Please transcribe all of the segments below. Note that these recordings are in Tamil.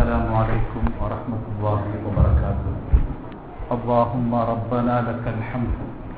السلام عليكم ورحمة الله وبركاته اللهم ربنا لك الحمد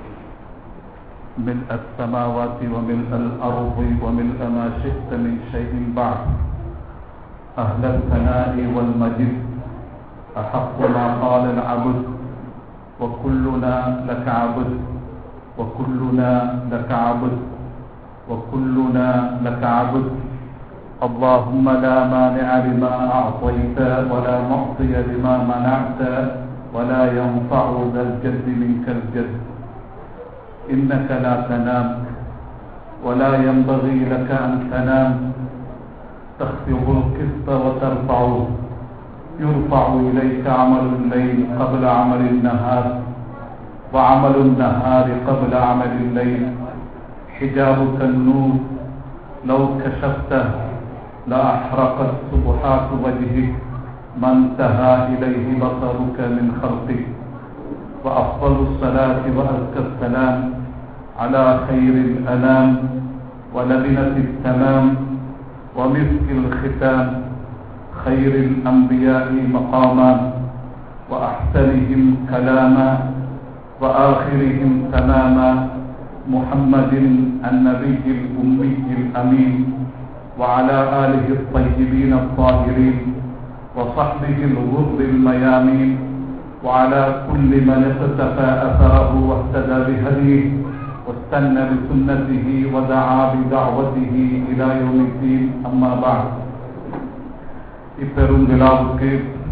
ملء السماوات وملء الأرض وملء ما شئت من شيء بعد أهل الثناء والمجد أحق ما قال العبد وكلنا لك عبد وكلنا لك عبد وكلنا لك عبد اللهم لا مانع لما أعطيت ولا معطي لما منعت ولا ينفع ذا الجد منك الجد إنك لا تنام ولا ينبغي لك أن تنام تخفض القسط وترفعه يرفع إليك عمل الليل قبل عمل النهار وعمل النهار قبل عمل الليل حجابك النور لو كشفته لأحرقت سبحات وجهك ما انتهى إليه بصرك من خلقك وأفضل الصلاة وأزكى السلام على خير الأنام ولبنة التمام ومسك الختام خير الأنبياء مقاما وأحسنهم كلاما وآخرهم تماما محمد النبي الأمي الأمين وعلى آله الطيبين الطاهرين وصحبه الغر الميامين وعلى كل من اقتفى أثره واهتدى بهديه واستنى بسنته ودعا بدعوته إلى يوم الدين أما بعد இப்பெரும் விழாவுக்கு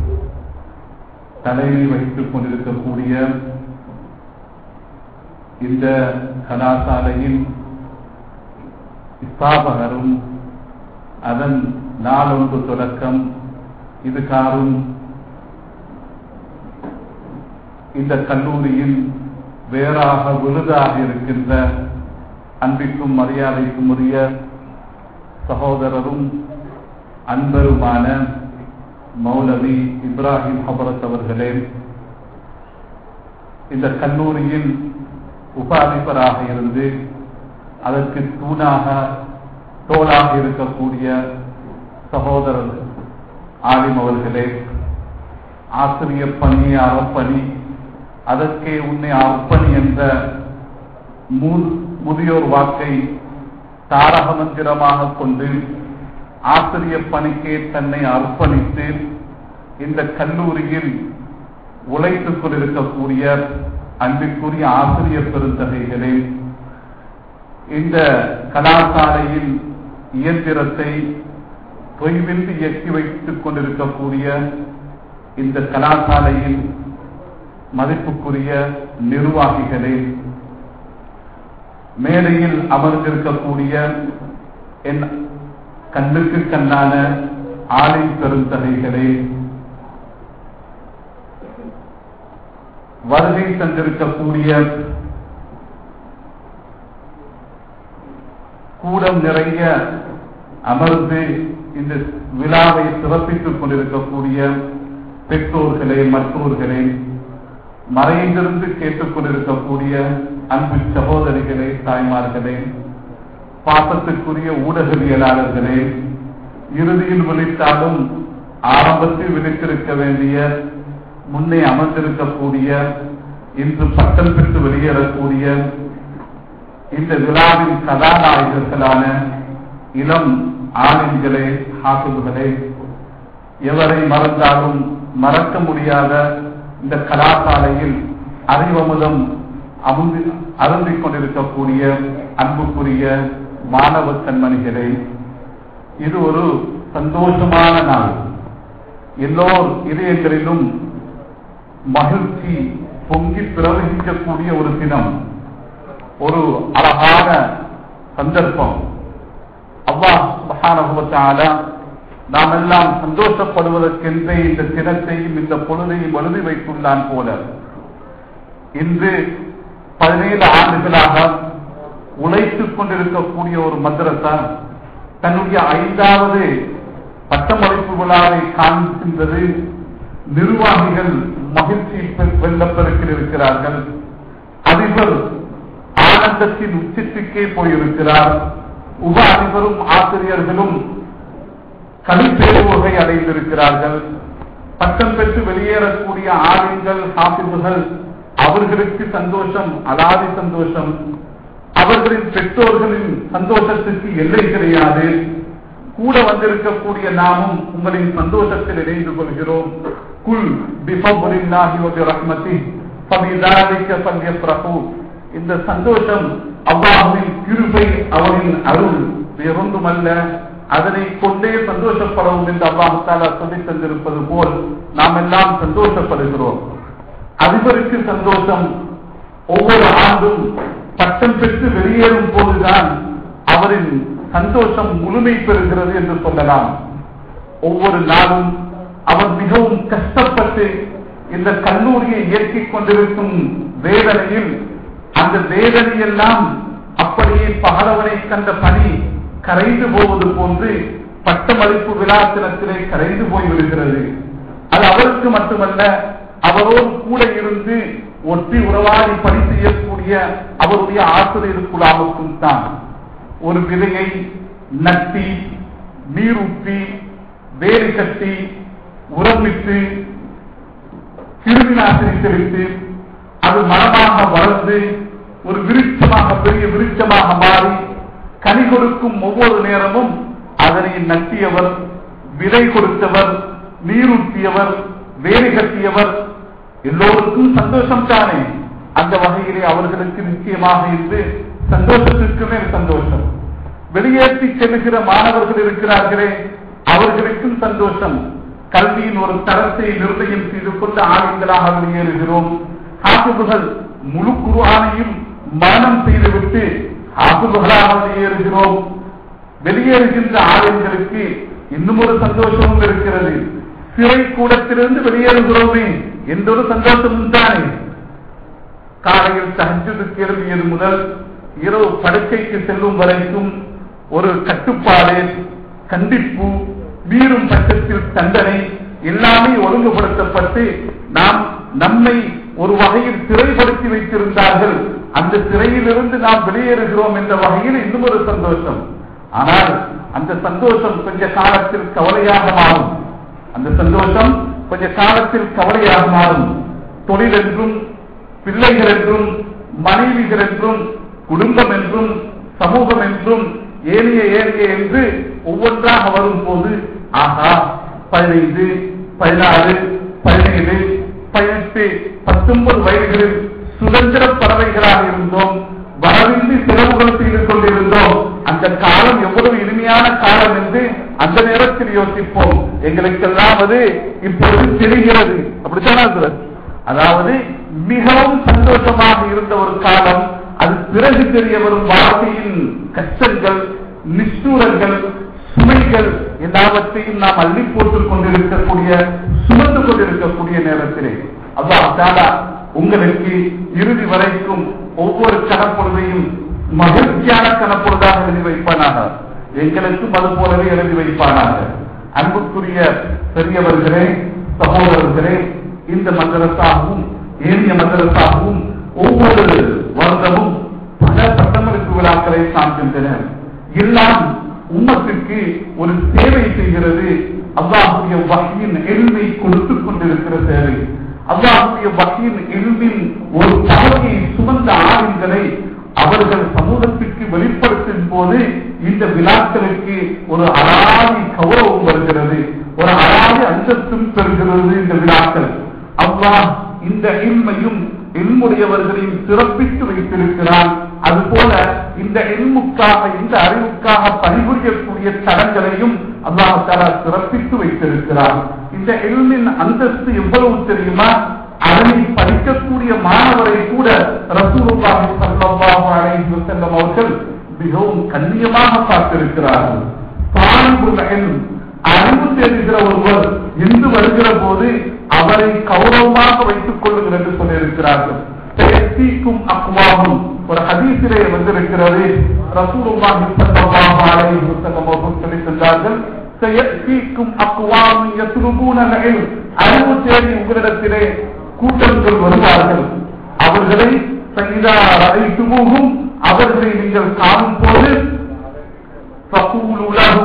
தலைமை வைத்துக் கொண்டிருக்கக்கூடிய இந்த கலாசாலையின் ஸ்தாபகரும் அதன் நாளொன்று தொடக்கம் இது காரும் இந்த கல்லூரியின் வேறாக விருதாக இருக்கின்ற அன்பிற்கும் மரியாதைக்கும் உரிய சகோதரரும் அன்பருமான மௌலவி இப்ராஹிம் ஹபரத் அவர்களே இந்த கல்லூரியின் உபாதிபராக இருந்து அதற்கு தூணாக தோளாக இருக்கக்கூடிய சகோதரர் ஆலிம் அவர்களே ஆசிரியர் பணி அறப்பணி அதற்கே உன்னை அர்ப்பணி என்ற முதியோர் வாக்கை தாரக மந்திரமாக கொண்டு ஆசிரியர் பணிக்கே தன்னை அர்ப்பணித்து இந்த கல்லூரியில் உழைத்துக் கொண்டிருக்கக்கூடிய அன்பிற்குரிய ஆசிரியர் பெருந்தகைகளே இந்த கலாசாலையின் இயந்திரத்தை தொய்வின்றி இயக்கி வைத்துக் கொண்டிருக்கக்கூடிய இந்த கலாசாலையின் மதிப்புக்குரிய நிர்வாகிகளே மேடையில் அமர்ந்திருக்கக்கூடிய என் கண்ணுக்கு கண்ணான ஆளின் பெருந்தகைகளே வருகை தந்திருக்கக்கூடிய கூடம் நிறைய அமர்ந்து இந்த விழாவை சிறப்பித்துக் கொண்டிருக்கக்கூடிய பெற்றோர்களே மற்றோர்களே மறைந்திருந்து கேட்டுக் கொண்டிருக்கக்கூடிய அன்பு சகோதரிகளே தாய்மார்களே பாசத்துக்குரிய ஊடகவியலாளர்களே இறுதியில் விழித்தாலும் ஆரம்பத்தில் விழித்திருக்க வேண்டிய முன்னே அமர்ந்திருக்கக்கூடிய இன்று பட்டம் பெற்று வெளியேறக்கூடிய இந்த விழாவின் கதாநாயகர்களான இளம் ஆளுங்களே ஹாசுகளே எவரை மறந்தாலும் மறக்க முடியாத இந்த கலாசாலையில் அறிவமுதம் அமுந்தி அருந்திக் கொண்டிருக்கக்கூடிய அன்புக்குரிய மாணவ கண்மணிகளே இது ஒரு சந்தோஷமான நாள் எல்லோர் இதயங்களிலும் மகிழ்ச்சி பொங்கி பிரவகிக்கக்கூடிய ஒரு தினம் ஒரு அழகான சந்தர்ப்பம் அவ்வாஹான நாம் எல்லாம் சந்தோஷப்படுவதற்கென்றே இந்த தினத்தையும் இந்த பொழுதையும் எழுதி வைத்துள்ளான் போல இன்று பதினேழு ஆண்டுகளாக உழைத்துக் கொண்டிருக்கக்கூடிய ஒரு மദ്രസா தன்னுடைய ஐந்தாவது பட்டமளிப்பு விழாவை காண்கின்றது நிர்வாகிகள் மகிழ்ச்சியில் வெள்ளப்பெருக்கில் இருக்கிறார்கள் அதிபர் ஆனந்தத்தின் உச்சத்துக்கே போயிருக்கிறார் உப அதிபரும் ஆசிரியர்களும் கலிப்பேருவகை அடைந்திருக்கிறார்கள் பட்டம் பெற்று வெளியேறக்கூடிய ஆளுங்கள் ஹாபிபுகள் அவர்களுக்கு சந்தோஷம் அலாதி சந்தோஷம் அவர்களின் பெற்றோர்களின் சந்தோஷத்துக்கு எல்லை கிடையாது கூட வந்திருக்கக்கூடிய நாமும் உங்களின் சந்தோஷத்தில் இணைந்து கொள்கிறோம் குல் பிஃபபுலில்லாஹி வ பிரஹ்மதி ஃபபிதாலிக ஃபல்யஃப்ரஹு இந்த சந்தோஷம் அல்லாஹ்வின் கிருபை அவரின் அருள் வேறொன்றுமல்ல அதனை கொண்டே சந்தோஷப்படவும் என்று அல்லாஹ் தாலா சொல்லி தந்திருப்பது போல் நாம் எல்லாம் சந்தோஷப்படுகிறோம் அதிபருக்கு சந்தோஷம் ஒவ்வொரு ஆண்டும் பட்டம் பெற்று வெளியேறும் போதுதான் அவரின் சந்தோஷம் முழுமை பெறுகிறது என்று சொல்லலாம் ஒவ்வொரு நாளும் அவர் மிகவும் கஷ்டப்பட்டு இந்த கல்லூரியை இயக்கிக் கொண்டிருக்கும் வேதனையில் அந்த வேதனையெல்லாம் அப்படியே பகலவனை கண்ட பணி கரைந்து போவது போன்று பட்டமளிப்பு விழாத்தினத்திலே கரைந்து போய்விடுகிறது அது அவருக்கு மட்டுமல்ல அவரோடு கூட இருந்து ஒற்றி உறவாடி பணி செய்யக்கூடிய அவருடைய ஆசிரியர் குழாவுக்கும் தான் ஒரு விதையை நட்டி நீரூற்றி வேறு கட்டி உரமிட்டு கிருமி நாசினி தெளித்து அது மரமாக வளர்ந்து ஒரு விருட்சமாக பெரிய விருட்சமாக மாறி கனி கொடுக்கும் ஒவ்வொரு நேரமும் அதனை நட்டியவர் விதை கொடுத்தவர் நீரூற்றியவர் வேலை கட்டியவர் எல்லோருக்கும் சந்தோஷம் தானே அந்த வகையிலே அவர்களுக்கு நிச்சயமாக இருந்து சந்தோஷத்திற்கு மேல் சந்தோஷம் வெளியேற்றி செல்லுகிற மாணவர்கள் இருக்கிறார்களே அவர்களுக்கும் சந்தோஷம் கல்வியின் ஒரு தரத்தை நிர்ணயம் செய்து கொண்டு ஆளுங்களாக வெளியேறுகிறோம் ஹாபிபுகள் முழு குருவானையும் மரணம் செய்துவிட்டு ஹாபிபுகளாக வெளியேறுகிறோம் வெளியேறுகின்ற ஆலயங்களுக்கு இன்னும் ஒரு சந்தோஷமும் இருக்கிறது சிறை கூடத்திலிருந்து வெளியேறுகிறோமே என்றொரு சந்தோஷமும் தானே காலையில் தஹஜுக்கு எழுதியது முதல் இரவு படுக்கைக்கு செல்லும் வரைக்கும் ஒரு கட்டுப்பாடு கண்டிப்பு மீறும் பட்சத்தில் தண்டனை எல்லாமே ஒழுங்குபடுத்தப்பட்டு நாம் நம்மை ஒரு வகையில் சிறைப்படுத்தி வைத்திருந்தார்கள் அந்த சிறையிலிருந்து நாம் வெளியேறுகிறோம் என்ற வகையில் இன்னும் ஒரு சந்தோஷம் ஆனால் அந்த சந்தோஷம் கொஞ்ச காலத்தில் கவலையாக மாறும் அந்த சந்தோஷம் கொஞ்ச காலத்தில் கவலையாக மாறும் தொழில் என்றும் பிள்ளைகள் என்றும் மனைவிகள் என்றும் குடும்பம் என்றும் சமூகம் என்றும் ஏனைய ஏனைய என்று ஒவ்வொன்றாக வரும் போது ஆகா பதினைந்து பதினாறு பதினேழு பதினெட்டு பத்தொன்பது வயதுகளில் சுதந்திர பறவைகளாக இருந்தோம் வரவின்றி செலவுகள் செய்து கொண்டிருந்தோம் அந்த காலம் எவ்வளவு இனிமையான காலம் என்று அந்த நேரத்தில் யோசிப்போம் எங்களுக்கெல்லாம் அது இப்பொழுது தெரிகிறது அப்படித்தானா சார் அதாவது மிகவும் சந்தோஷமாக இருந்த ஒரு காலம் அது பிறகு தெரிய வரும் வாழ்க்கையின் கஷ்டங்கள் நிஷ்டூரங்கள் சுமைகள் எல்லாவற்றையும் நாம் அள்ளி போட்டுக் கொண்டிருக்கக்கூடிய சுமந்து கொண்டிருக்கக்கூடிய நேரத்திலே அல்லாஹ் உங்களுக்கு இறுதி வரைக்கும் ஒவ்வொரு கணப்பொழுதையும் மகிழ்ச்சியான கணப்பொழுதாக எழுதி வைப்பானாக எங்களுக்கும் அது போலவே எழுதி வைப்பானாக அன்புக்குரிய பெரியவர்களே சகோதரர்களே இந்த மந்திரத்தாகவும் ஏனைய மந்திரத்தாகவும் ஒவ்வொரு வருடமும் பல பட்டமளிப்பு விழாக்களை காண்கின்றன எல்லாம் உம்மத்துக்கு ஒரு சேவை செய்கிறது அல்லாஹுடைய வகையின் எளிமை கொடுத்துக் கொண்டிருக்கிற சேவை அல்லாஹுடைய வகையின் எளிமின் ஒரு பகுதியை சுமந்த ஆளுங்களை அவர்கள் சமூகத்திற்கு வெளிப்படுத்தும் போது இந்த விழாக்களுக்கு ஒரு அலாதி கௌரவம் வருகிறது ஒரு அலாதி அந்தஸ்தும் பெறுகிறது இந்த விழாக்கள் அல்லாஹ் இந்த இன்மையும் எண்முடையவர்களையும் சிறப்பித்து வைத்திருக்கிறான் அதுபோல இந்த எண்முக்காக இந்த அறிவுக்காக பணிபுரியக்கூடிய தடங்களையும் அல்லாஹால சிறப்பித்து வைத்திருக்கிறான் இந்த எண்ணின் அந்தஸ்து எவ்வளவு தெரியுமா அதனை படிக்கக்கூடிய மாணவரை கூட ரசூலுல்லாஹி ஸல்லல்லாஹு அலைஹி வஸல்லம் அவர்கள் மிகவும் கண்ணியமாக பார்த்திருக்கிறார்கள் தாலிபுல் இல்ம் அறிவு தெரிகிற ஒருவர் என்று வருகிற போது அவரை கௌரவமாக வைத்துக் கொள்ளுங்கள் என்று சொல்லியிருக்கிறார்கள் செயற்கைக்கும் அக்வாமும் ஒரு ஹதீசிலே வந்திருக்கிறது ரசூலுல்லாஹி ஸல்லல்லாஹு அலைஹி வஸல்லம் அவர்கள் சொல்லியிருந்தார்கள் செயற்கைக்கும் அக்வாமும் யத்ருபூன இல்ம் அறிவு தேடி உங்களிடத்திலே கூட்டங்கள் வருவார்கள் அவர்களை சகிதா அழைத்துமுகும் அவர்களை நீங்கள் காணும் போது فقولوا لهم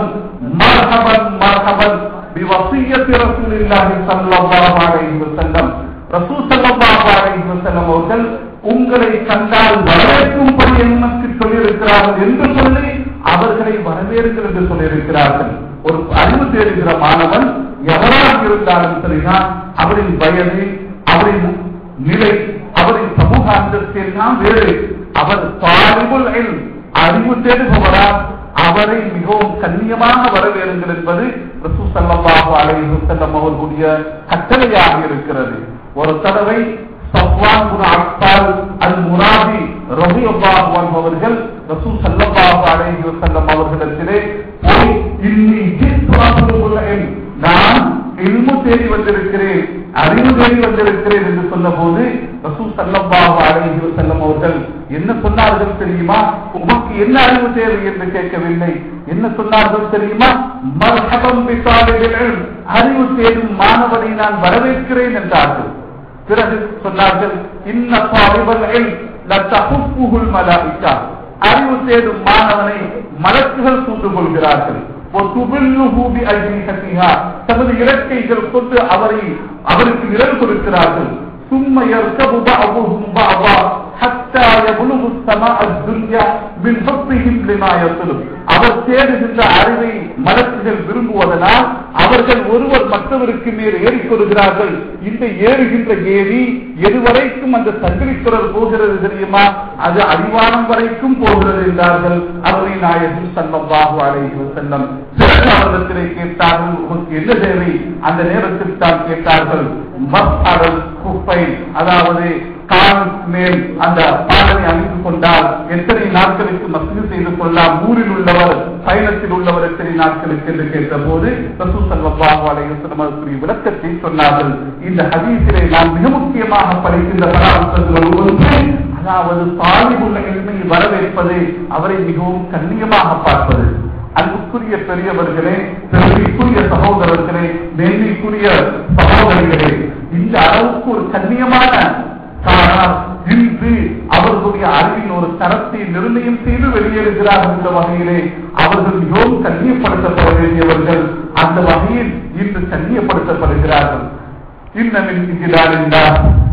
மர்ஹபன் மர்ஹபன் பிவசியத்தி ரசூலில்லாஹி ஸல்லல்லாஹு அலைஹி வஸல்லம் ரசூல் ஸல்லல்லாஹு அலைஹி வஸல்லம் அவர்கள் உங்களை கண்டால் வரவேற்கும்படி எனக்கு சொல்லியிருக்கிறார்கள் என்று சொல்லி அவர்களை வரவேற்கள் என்று சொல்லியிருக்கிறார்கள் ஒரு அறிவு தேடுகிற மாணவன் எவராக இருந்தாலும் சரிதான் அவரின் வயது அவரின் நிலை அவரின் சமூக அந்தஸ்து எல்லாம் வேறு அவர் தாலிபுல் இல்ம், அறிவு தேடுபவரா அவரை மிகவும் கண்ணியமாக வரவேறுங்கள் என்பது ரசூ ஸல்லல்லாஹு அலைஹி வஸல்லம் அவர்களுடைய கட்டளையாக இருக்கிறது ஒரு தடவை சஃப்வான் குரு அக்பால் அல் முராதி ரலியல்லாஹு அன்ஹு அவர்கள் ரசூல் ஸல்லல்லாஹு அலைஹி வஸல்லம் அவர்களிடத்திலே போய் இன்னி ஜித்து அப்துல் இல்ம், நான் இல்மு தேடி வந்திருக்கிறேன் அறிவு தேடி வந்திருக்கிறேன் என்று சொன்னபோது ரசூல் ஸல்லல்லாஹு அலைஹி வஸல்லம் அவர்கள் என்ன சொன்னார்கள் தெரியுமா உமக்கு என்ன அறிவு தேவை என்று கேட்கவில்லை என்ன சொன்னார்கள் தெரியுமா மர்ஹபம் பிசாலிபில் இல்ம், அறிவு தேடும் மாணவனை நான் வரவேற்கிறேன் என்றார்கள் பிறகு சொன்னார்கள் இன்ன சாலிபல் இல்ம் லதஹுப்புல் மலாயிகா அறிவு தேடும் மாணவனை மலக்குகள் சூழ்ந்து கொள்கிறார்கள் وَتُبِلُّهُ بِأَجْنِحَتِهَا தமது இறக்கைகள் கொண்டு அவரை அவருக்கு நிழல் கொடுக்கிறார்கள் ثم يركب بعضهم بعضا حتى يبلغ السماء الدنيا من حبهم لما يطلب அவர் தேடுகின்ற அறிவை மலக்குகள் விரும்புவதனால் அவர்கள் ஒருவர் மற்றவருக்கு மேல் ஏறிக்கொள்கிறார்கள் இந்த ஏறுகின்ற ஏரி எதுவரைக்கும் அந்த சங்கிலித்துறர் போகிறது தெரியுமா அது அடிவானம் வரைக்கும் போகிறது என்றார்கள் அவரை நாயகம் சல்லல்லாஹு அலைஹி வஸல்லம் பிறகு அவரிடத்திலே கேட்டார்கள் உங்களுக்கு என்ன தேவை அந்த நேரத்தில் தான் கேட்டார்கள் மஸ்அலல் குஃபை அதாவது கால் மேல் அந்த பாடலை அணிந்து கொண்டால் எத்தனை நாட்களுக்கு மசூது செய்து கொள்ளலாம் ஊரில் உள்ளவர் பயணத்தில் உள்ளவர் எத்தனை நாட்களுக்கு என்று கேட்டபோது ரசூல் ஸல்லல்லாஹு அலைஹி வஸல்லம் அதற்குரிய விளக்கத்தை சொன்னார்கள் இந்த ஹதீஸிலே நாம் மிக முக்கியமாக படிக்கின்ற பராமர்சங்கள் ஒன்று அதாவது சாலிபுள்ள எளிமையை வரவேற்பது அவரை மிகவும் கண்ணியமாக பார்ப்பது அன்புக்குரிய பெரியவர்களே பெருமைக்குரிய சகோதரர்களே மேன்மைக்குரிய சகோதரிகளே இந்த அளவுக்கு ஒரு கண்ணியமான ஆனால் இன்று அவர்களுடைய அறிவின் ஒரு தரத்தை நிர்ணயம் செய்து வெளியேறுகிறார்கள் என்ற வகையிலே அவர்கள் மிகவும் கண்ணியப்படுத்தப்பட வேண்டியவர்கள் அந்த வகையில் இன்று கண்ணியப்படுத்தப்படுகிறார்கள் இன்னமின் இங்கிலார்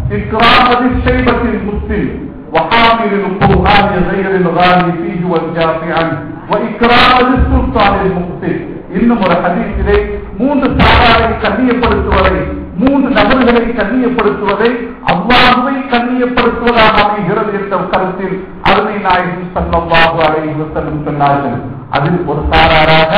إكرام الشيبة المسلم وحامل القرآن غير الغالي فيه والجافي عنه وإكرام للسلطان المقتل இன்னும் ஒரு ஹதீஸிலே மூன்று சாராரை கண்ணியப்படுத்துவதை மூன்று நபர்களை கண்ணியப்படுத்துவதை அவ்வாறுவை கண்ணியப்படுத்துவதாக அமைகிறது என்ற கருத்தில் அருமை நாயகம் சல்லல்லாஹு அலைஹி வஸல்லம் சொன்னார்கள் அதில் ஒரு சாராராக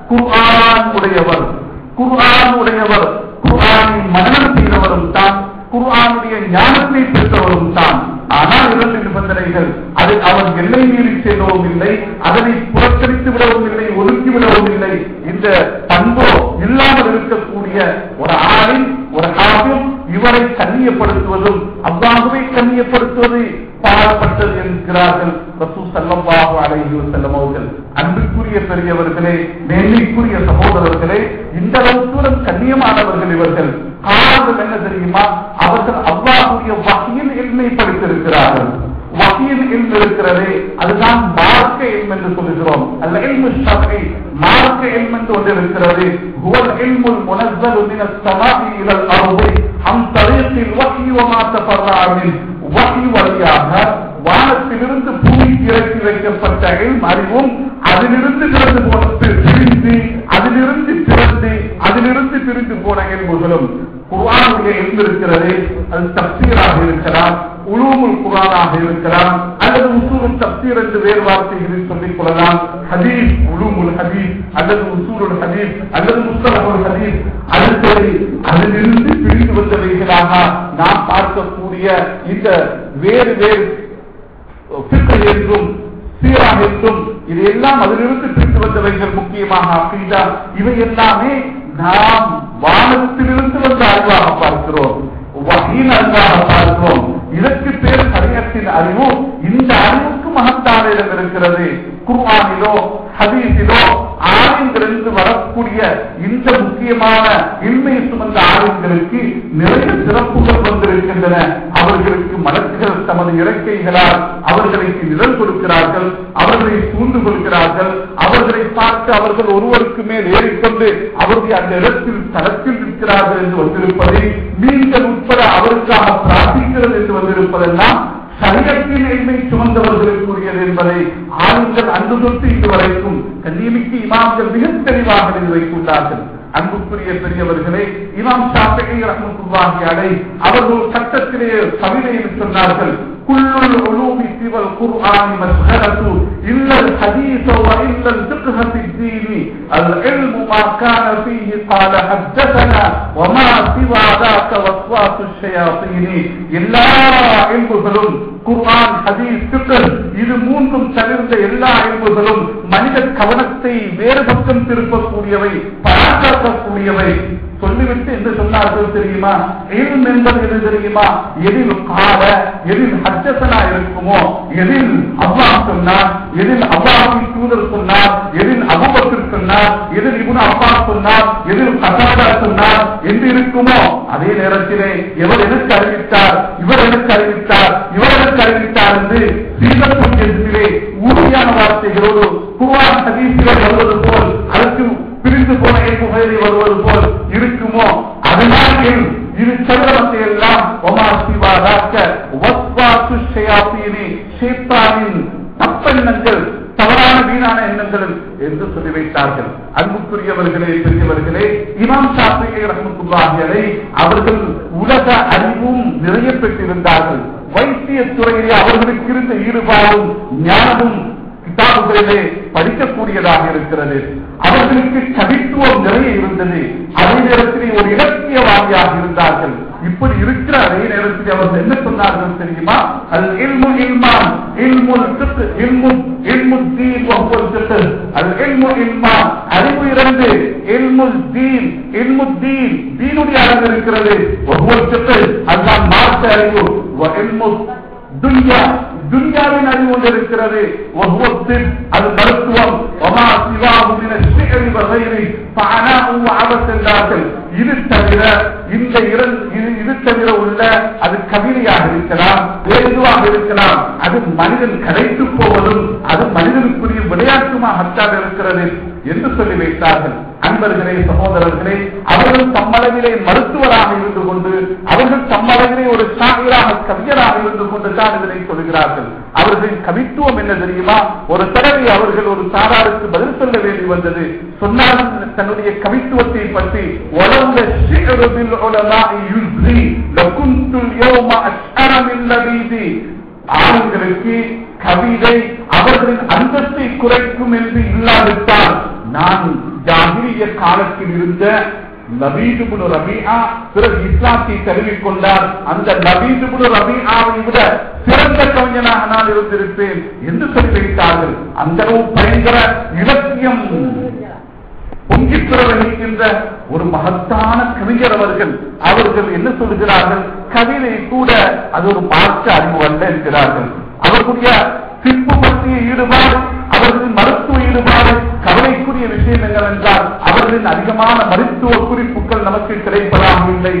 குர்ஆன் உடையவர் குர்ஆன் உடையவர் குர்ஆனை மனநம் செய்தவரும் தான் குர்ஆனுடைய ஞானத்தை பெற்றவரும் தான் ஆனால் இரண்டு நிபந்தனைகள் அதை அவன் எல்லை மீறி செல்லவும் இல்லை அதனை புறக்கணித்து விடவும் இல்லை ஒதுக்கி விடவும் இல்லை இந்த பண்போ இல்லாமல் இருக்கக்கூடிய ஒரு ஆணின் ஒரு ஆகும் இவரை கண்ணியப்படுத்துவதும் அவ்வாகவே கண்ணியப்படுத்துவது பாடப்பட்டது என்கிறார்கள் ரசூ சல்லல்லாஹு அலைஹி வஸல்லம் அவர்கள் அன்புக்குரிய பெரியவர்களே மேன்மைக்குரிய சகோதரர்களே இந்த அளவுக்கு கண்ணியமானவர்கள் இவர்கள் காரணம் என்ன தெரியுமா அவர்கள் அல்லாஹுடைய வகையில் எண்ணை படித்திருக்கிறார்கள் வகையில் எல்ம் இருக்கிறதே அதுதான் மார்க்க எல்ம் என்று சொல்லுகிறோம் அல்ல எல்மு ஷர்ஐ மார்க்க எல்ம் என்று ஒன்று இருக்கிறது ஹுவல் எல்முல் முனஸ்ஸலு மினஸ் ஸமாஇ இலல் அர்தி அம் தரீகில் வஹி வமா தஃபர்ரஅ மின் வஹி வழியாக வானத்திலிருந்து பூமிக்கு இறக்கி வைக்கப்பட்ட எல்ம் அறிவும் அதிலிருந்து பிறந்து போன பிரிந்து அதிலிருந்து பிறந்து அதிலிருந்து பிரிந்து போன எல்முகளும் குர்ஆனுடைய எல்ம் இருக்கிறது அது தப்சீராக இருக்கலாம் உலூமுல் குரானாக இருக்கலாம் அல்லது உசூருல் தப்சீர் என்று வேறு வார்த்தைகளில் சொல்லிக் கொள்ளலாம் ஹதீஸ் உலூமுல் ஹதீஸ் அல்லது உசூருல் ஹதீஸ் அல்லது முஸ்தலகுல் ஹதீஸ் அது சரி அதிலிருந்து பிரிந்து வந்தவைகளாக நாம் பார்க்கக்கூடிய இந்த வேறு வேறு பிக்கல் என்றும் சீராக என்றும் இது எல்லாம் அதிலிருந்து பிரித்து வந்தவைகள் முக்கியமாக அக்கீதா இவை எல்லாமே நாம் வானத்திலிருந்து வந்த அறிவாக பார்க்கிறோம் வகையின் அறிவாக பார்க்கிறோம் இதற்கு பேர் சரியத்தின் அறிவு இந்த அறிவுக்கு மகத்தான இடம் இருக்கிறது குர்ஆனிலோ ஹதீஸிலோ ஆரியங்களிலிருந்து வரக்கூடிய இந்த முக்கியமான இன்மை சுமந்த ஆரியங்களுக்கு நிறைய சிறப்புகள் வந்திருக்கின்றன அவர்களுக்கு மலக்குகள் தமது இறக்கைகளால் அவர்களுக்கு நிழல் கொடுக்கிறார்கள் அவர்களை சூழ்ந்து கொள்கிறார்கள் அவர்களை பார்த்து அவர்கள் ஒருவருக்கு மேல் ஏறிக்கொண்டு அவருடைய அந்த இடத்தில் தளத்தில் இருக்கிறார்கள் என்று வந்திருப்பதை மீன்கள் உட்பட அவருக்காக பிரார்த்திக்கிறது என்று வந்திருப்பதெல்லாம் சரியத்தின் எண்ணை சுமந்தவர்களுக்குரியது என்பதை ஆண்கள் அன்று தொட்டு இன்று வரைக்கும் கல்விக்கு இமாம்கள் மிக தெளிவாக எழுதி வைத்துள்ளார்கள் அன்புக்குரிய பெரியவர்களே இமாம் ஷாஃபிகி ரஹ்மத்துல்லாஹி அலை அவர்கள் சட்டத்திலே கவிதையில் சொன்னார்கள் كل العلوم سوى القرآن مسخرة إلا الحديث وإلا الفقه في الدين العلم ما كان فيه قال حدثنا وما سوى ذاك وصوات الشياطين எல்லா இன்புகளும் குர்ஆன் ஹதீஸ் ஃபிக்ர் இது மூன்றும் தவிர்ந்த எல்லா இன்புகளும் மனித கவனத்தை வேறு பக்கம் திருப்பக்கூடியவை பாராட்டக்கூடியவை சொல்லிவிட்டு என்று சொன்னார்கள் தெரியுமா இல்ம் என்பது எது தெரியுமா எதில் கால எதில் ஹஜ்ஜசனா இருக்குமோ எதில் அல்லாஹ் சொன்னார் எதில் அல்லாஹின் தூதர் சொன்னார் எதில் அபுபக்கர் சொன்னார் எதில் இபுன் அப்பா சொன்னார் எதில் கசாதா சொன்னார் என்று இருக்குமோ அதே நேரத்திலே எவர் எனக்கு அறிவித்தார் இவர் எனக்கு அறிவித்தார் இவர் எனக்கு அறிவித்தார் என்று சீதத்திலே உறுதியான வார்த்தைகளோடு குர்ஆன் ஹதீஸ்கள் வருவது போல் அதற்கு பிரிந்து போன புகையை வருவது போல் இருக்குமோ அதனால் இது செல்வத்தை எல்லாம் ஒமா சிவாதாக்க வஸ்வாத்து ஷயாத்தீனி ஷேத்தானின் தப்பெண்ணங்கள் தவறான வீணான எண்ணங்கள் என்று சொல்லி வைத்தார்கள் அன்புக்குரியவர்களே பெரியவர்களே இமாம் ஷாஃபியை ரஹமத்துல்லாஹியரை அவர்கள் உலக அறிவும் நிறைய பெற்றிருந்தார்கள் வைத்திய துறையிலே அவர்களுக்கு இருந்த ஈடுபாடும் ஞானமும் கிதாபுகளிலே படிக்கக்கூடியதாக இருக்கிறது அவர்களுக்கு கவித்துவம் நிறைய இருந்தது அதே நேரத்திலே ஒரு இலக்கியவாதியாக இருந்தார்கள் இப்படி இருக்கிற அதே நேரத்தில் அவர்கள் என்ன சொன்னார்கள் தெரியுமா அது இல்மு இல்மான் இல்முல் சித்து இல்மு இல்மு தீன் ஒவ்வொரு சித்து அது இல்மு இல்மான் அறிவு இரண்டு இல்முல் தீன் இல்மு தீன் தீனுடைய அறிவு இருக்கிறது ஒவ்வொரு சித்து அதுதான் மார்க்க அறிவு இல்மு துன்யா துன்யாவின் அறிவு ஒன்று இருக்கிறது ஒவ்வொருத்தில் அது மருத்துவம் ஒமா சிவாவுமின சிகரி வகையில் பானாவும் ஆபத்தென்றார்கள் இது தவிர இந்த இரண்டு இது இது தவிர உள்ள அது கவிதையாக இருக்கலாம் வேறு எதுவாக இருக்கலாம் அது மனிதன் கடைத்து போவதும் அது மனிதனுக்குரிய விளையாட்டுமாகத்தான் இருக்கிறது என்று சொல்லி வைத்தார்கள் அன்பர்களே சகோதரர்களே அவர்கள் தம்மளவிலே மருத்துவராக இருந்து கொண்டு அவர்கள் தம்மளவிலே ஒரு சாகிராக கவிஞராக இருந்து கொண்டு தான் இதனை சொல்கிறார்கள் அவர்களின் கவித்துவம் என்ன தெரியுமா ஒரு தடவை அவர்கள் ஒரு சாராருக்கு பதில் சொல்ல வேண்டி வந்தது சொன்னார்கள் தன்னுடைய கவித்துவத்தை பற்றி வளர்ந்த ஷிஅருபில் உலமாஇ யுஸ்ரி லகுந்துல் யௌம அஷ்அர மின் லபீதி ஆண்களுக்கு கவிதை அவர்களின் அந்தஸ்தை குறைக்கும் என்று இல்லாவிட்டால் நான் ஜாகிரிய காலத்தில் இருந்த நபீதுபுடு ரபிஆ பிறகு இஸ்லாத்தை தழுவிக் கொண்டார் அந்த நபீதுபுடு ரபிஆவை விட சிறந்த கவிஞனாக நான் இருந்திருப்பேன் என்று சொல்லி வைத்தார்கள் அந்த அளவு பயங்கர இலக்கியம் பொங்கி பிரவகிக்கின்ற ஒரு மகத்தான கவிஞர் அவர்கள் அவர்கள் என்ன சொல்கிறார்கள் கவிதை கூட அது ஒரு மாற்ற அறிவு அல்ல என்கிறார்கள் அவர்களுடைய சிற்பு பற்றிய ஈடுபாடு அவர்களின் மருத்துவ ஈடுபாடு கவலைக்குரிய விஷயம் என்னவென்றால் அவர்களின் அதிகமான மருத்துவ குறிப்புகள் நமக்கு கிடைப்பதாக இல்லை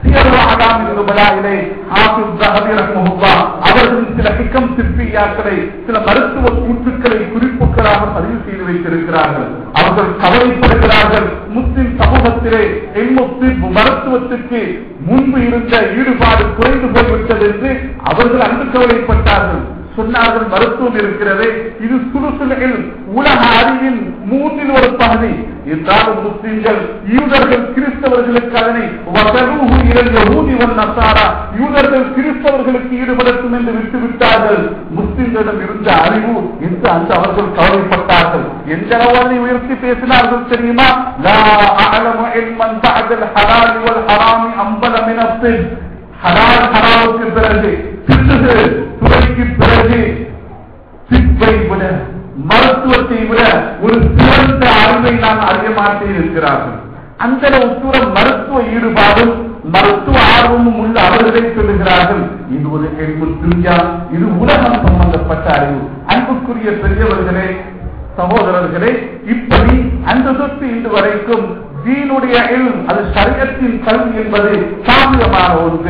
அவர்களின் சில ஹிக்கம் சிற்பியாக்களை சில மருத்துவ கூற்றுக்களை குறிப்புகளாக பதிவு செய்து வைத்திருக்கிறார்கள் அவர்கள் கவலைப்படுகிறார்கள் முஸ்லிம் சமூகத்திலே மருத்துவத்திற்கு முன்பு இருந்த ஈடுபாடு குறைந்து போய்விட்டது என்று அவர்கள் அன்று கவலைப்பட்டார்கள் சொன்னார்கள் மருத்துவம் இருக்கிறது இது சுடுசுலையில் உலக அறிவின் மூன்றில் ஒரு பகுதி என்றாலும் முஸ்லிம்கள் யூதர்கள் கிறிஸ்தவர்களுக்கு அதனை வசரூஹு இரண்டு ஊதிவன் நசாரா யூதர்கள் கிறிஸ்தவர்களுக்கு ஈடுபடுத்தும் என்று விட்டுவிட்டார்கள் முஸ்லிம்களிடம் இருந்த அறிவு என்று அந்த அவர்கள் கவலைப்பட்டார்கள் எந்த அளவு உயர்த்தி பேசினார்கள் தெரியுமா லா அஅலமு இல்மன் பஅதல் ஹலால் வல் ஹராமி அம்பல மின் அஸ்ஸின் ஹலால் ஹராமுக்கு பிறகு சிறுகு துறைக்கு பிறகு சிப்பை விட மருத்துவத்தை விட ஒரு சிறந்த அறிவை நான் அறிய மாட்டேன் இருக்கிறார்கள் அந்த அளவு தூரம் மருத்துவ ஈடுபாடும் மருத்துவ ஆர்வமும் உள்ள அவர்களை சொல்லுகிறார்கள் இது ஒரு கேள்வி துரியா இது உலகம் சம்பந்தப்பட்ட அறிவு அன்புக்குரிய பெரியவர்களே சகோதரர்களே இப்படி அந்த சொத்து இன்று வரைக்கும் தீனுடைய இல்ம் அது சரியத்தின் கல்வி என்பது சாமியமான ஒன்று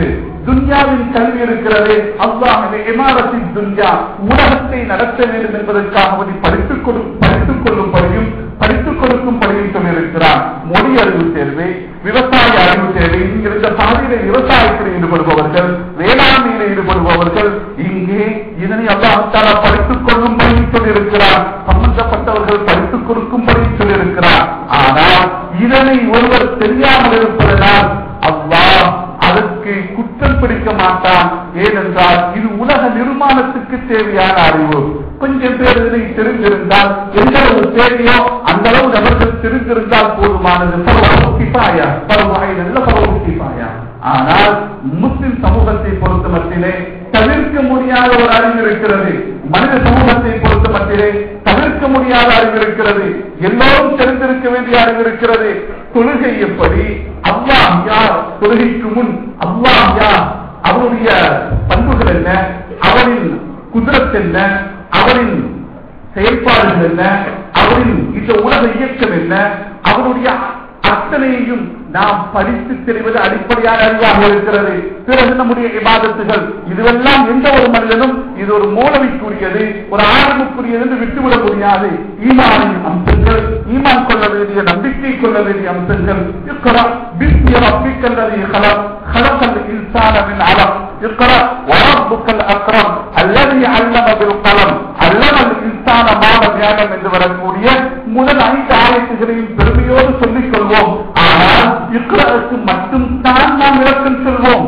துன்யாவின் கல்வி இருக்கிறது அல்லாஹ் இமாரத்தின் துன்யா உலகத்தை நடத்த வேண்டும் என்பதற்காக அவனை படித்துக் கொடு படித்துக் கொள்ளும்படியும் படித்துக் கொடுக்கும்படியும் சொல்லியிருக்கிறார் மொழி அறிவு தேர்வு விவசாய அறிவு தேர்வு இங்கிருந்த சாதியில விவசாயத்தில் ஈடுபடுபவர்கள் வேளாண்மையில் ஈடுபடுபவர்கள் இங்கே இதனை அல்லாஹால படித்துக் கொள்ளும்படி சொல்லியிருக்கிறார் சம்பந்தப்பட்டவர்கள் படித்துக் கொடுக்கும்படி சொல்லியிருக்கிறார் ஆனால் இதனை ஒருவர் தெரியாமல் இருப்பதனால் அல்லாஹ் அதற்கு குற்றம் பிடிக்க மாட்டான் ஏனென்றால் இது உலக நிர்மாணத்துக்கு தேவையான அறிவு கொஞ்சம் பேர் இதனை தெரிந்திருந்தால் எந்த அளவு தேவையோ அந்த அளவு நபர்கள் தெரிந்திருந்தால் போதுமானது பரவாயில்லையா பரவாயில்லை நல்ல பரவாயில்லையா ஆனால் முஸ்லிம் சமூகத்தை பொறுத்த மட்டிலே தவிர்க்க முடியாத ஒரு அறிவு இருக்கிறது மனித சமூகத்தை பொறுத்த மட்டிலே தவிர்க்க முடியாத அறிவு இருக்கிறது எல்லோரும் தெரிந்திருக்க வேண்டிய அறிவு இருக்கிறது தொழுகை எப்படி அல்லாஹ் யார் தொழுகைக்கு முன் அல்லாஹ் யார் அவருடைய பண்புகள் என்ன அவரின் குதிரத் என்ன அவரின் செயல்பாடுகள் என்ன அவரின் இந்த உலக இயக்கம் என்ன அவருடைய அத்தனையையும் நாம் படித்து தெரிவது அடிப்படையான அறிவாக இருக்கிறது பிறகு நம்முடைய விவாதத்துகள் இதுவெல்லாம் எந்த ஒரு மனிதனும் இது ஒரு மூலமைக்குரியது ஒரு ஆரம்பக்குரியது என்று விட்டுவிட முடியாது ஈமானின் அம்சங்கள் ஈமான் கொள்ள வேண்டிய நம்பிக்கை கொள்ள வேண்டிய அம்சங்கள் இக்கரா பிஸ்மி ரப்பிக்கல்லதி خلق خلق الإنسان من علق اقرأ وربك الأكرم الذي علم بالقلم علم الإنسان ما لم يعلم என்று வரக்கூடிய முதல் ஐந்து ஆயத்துகளையும் பெருமையோடு சொல்லிக் கொள்வோம் ஆனால் இக்ராவுக்கு மட்டும் தான் நாம் விளக்கம் சொல்வோம்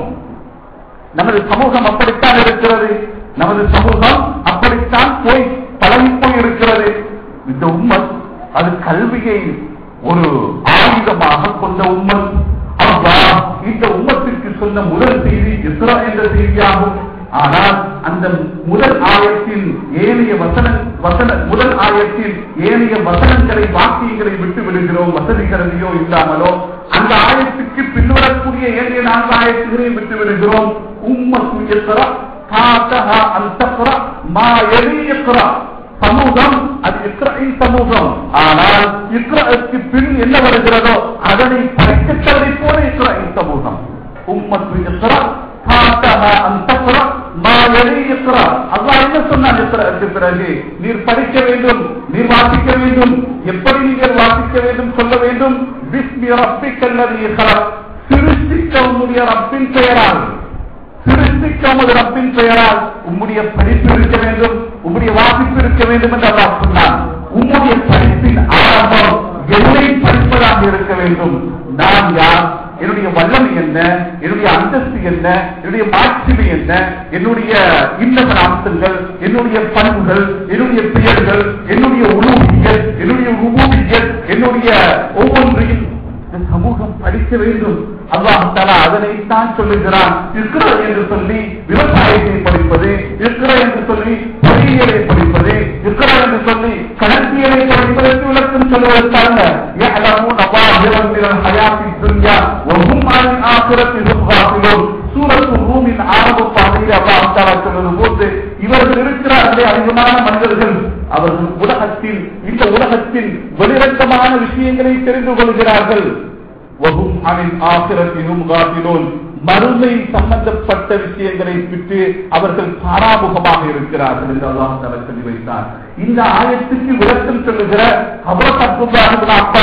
நமது சமூகம் அப்படித்தான் இருக்கிறது நமது சமூகம் அப்படித்தான் போய் பழகி போய் இருக்கிறது இந்த உம்மத் அது கல்வியை ஒரு ஆயுதமாக கொண்ட உம்மத் அவ்வா இந்த உம்மத்திற்கு சொன்ன முதல் செய்தி இஸ்ரா என்ற செய்தியாகும் ஆனால் அந்த முதல் ஆயத்தின் ஏனைய வசன வசன முதல் ஆயத்தில் ஏனைய வசனங்களை வாக்கியங்களை விட்டு விடுகிறோம் வசதி கருதியோ இல்லாமலோ அந்த ஆயத்துக்கு பின்வரக்கூடிய ஏனைய நான்கு ஆயத்துகளையும் விட்டு விடுகிறோம் உம்மத்து எத்தரா காத்தஹா அந்த மா எலி எக்ரா சமூகம் அது இக்ரஇன் சமூகம் ஆனால் இக்ரஅக்கு பின் என்ன வருகிறதோ அதனை படைக்கத்தவரை போல இக்ரஇன் சமூகம் உம்மத்து இக்ரா காத்தஹா அந்த மா எலி இக்ரா அல்லாஹ் என்ன சொன்னான் இக்ரஅக்கு பிறகு நீர் படிக்க வேண்டும் நீர் வாசிக்க வேண்டும் எப்படி நீங்கள் வாசிக்க வேண்டும் சொல்ல வேண்டும் பிஸ்மி ரப்பிக்கல்லதி ஹலக் சிருஷ்டிக்க உன்னுடைய ரப்பின் பெயரால் சிருஷ்டிக்க உமது ரப்பின் பெயரால் உம்முடைய படிப்பு இருக்க வேண்டும் உம்முடைய வாசிப்பு இருக்க வேண்டும் என்று அல்லாஹ் சொன்னான் உம்முடைய படிப்பின் ஆரம்பம் என்னை படிப்பதாக இருக்க வேண்டும் நான் யார் என்னுடைய வல்லமை என்ன என்னுடைய அந்தஸ்து என்ன என்னுடைய மாட்சிமை என்ன என்னுடைய இன்னம அம்சங்கள் என்னுடைய பண்புகள் என்னுடைய பெயர்கள் என்னுடைய உணவுவியல் என்னுடைய உபூவியல் என்னுடைய ஒவ்வொன்றையும் இந்த சமூகம் படிக்க வேண்டும் அல்லாஹால அதனைத்தான் சொல்லுகிறான் இருக்கிற என்று சொல்லி விவசாயத்தை படிப்பது இருக்கிற என்று சொல்லி பொறியியலை படிப்பது இருக்கிற என்று சொல்லி கணக்கியலை படிப்பதற்கு விளக்கம் சொல்லுவதற்காக يعلمون ظاهرا من الحياة الدنيا وهم عن الآخرة هم غافلون சூரத்து ரூமின் ஆரம்ப பாதையில் அல்லாஹ் தாலா சொல்வது போது இவர்கள் இருக்கிறார்களே அதிகமான மனிதர்கள் அவர்கள் உலகத்தில் இந்த உலகத்தில் வெளிரட்டமான விஷயங்களை தெரிந்து கொள்கிறார்கள் வகும் அனில் ஆசிரத்தினும் காத்தினோன் மறுமை சம்பந்தப்பட்ட விஷயங்களை விட்டு அவர்கள் பாராமுகமாக இருக்கிறார்கள் என்று அல்லாஹ் தலா சொல்லி வைத்தார் இந்த ஆயத்துக்கு விளக்கம் சொல்லுகிற அவர் அப்பா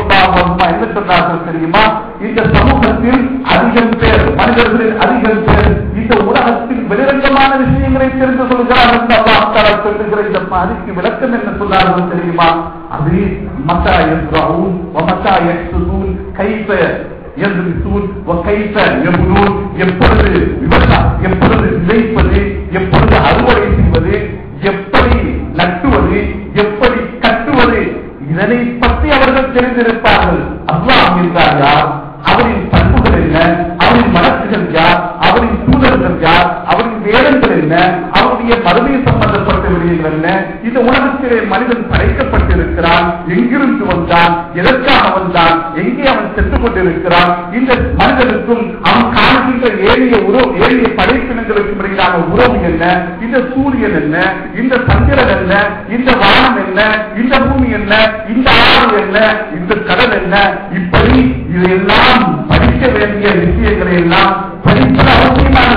என்ன சொன்னார்கள் தெரியுமா இந்த சமூகத்தில் அதிகம் பேர் மனிதர்களில் அதிகம் பேர் இந்த உலகத்தில் வெளிரங்கமான விஷயங்களை தெரிந்து கொள்கிறார்கள் என்று அல்லாஹ் தலா சொல்லுகிற இந்த பாதிக்கு விளக்கம் என்ன சொன்னார்கள் தெரியுமா அது மத்தா எஸ்ராவும் மத்தா எக்ஸூன் கைப்ப يدرسون وكيف يبنون எப்பொழுது விவசாயம் எப்பொழுது விதைப்பது எப்பொழுது அறுவடை செய்வது எப்படி நட்டுவது எப்படி கட்டுவது இதனை பற்றி அவர்கள் தெரிந்திருப்பார்கள் அல்லாஹ் என்றார் யார் அவரின் பண்புகள் என்ன அவரின் வழக்குகள் யார் அவரின் தூதர்கள் யார் அவரின் வேதங்கள் என்ன அவருடைய மறுமை சம்பந்தப்பட்ட விடயங்கள் என்ன இந்த உலகத்திலே மனிதன் படைக்கப்பட்டிருக்கிறான் எங்கிருந்து வந்தான் எதற்காக வந்தான் எங்கே அவன் சென்று கொண்டிருக்கிறான் இந்த மனிதனுக்கும் அவன் காணுகின்ற ஏறிய உறவு ஏறிய படைப்பினங்களுக்கும் இடையிலான உறவு என்ன இந்த சூரியன் என்ன இந்த சந்திரன் என்ன இந்த வானம் என்ன இந்த பூமி என்ன இந்த ஆறு என்ன இந்த கடல் என்ன இப்படி இதையெல்லாம் படிக்க வேண்டிய விஷயங்களை எல்லாம் படிப்பது அவசியமாக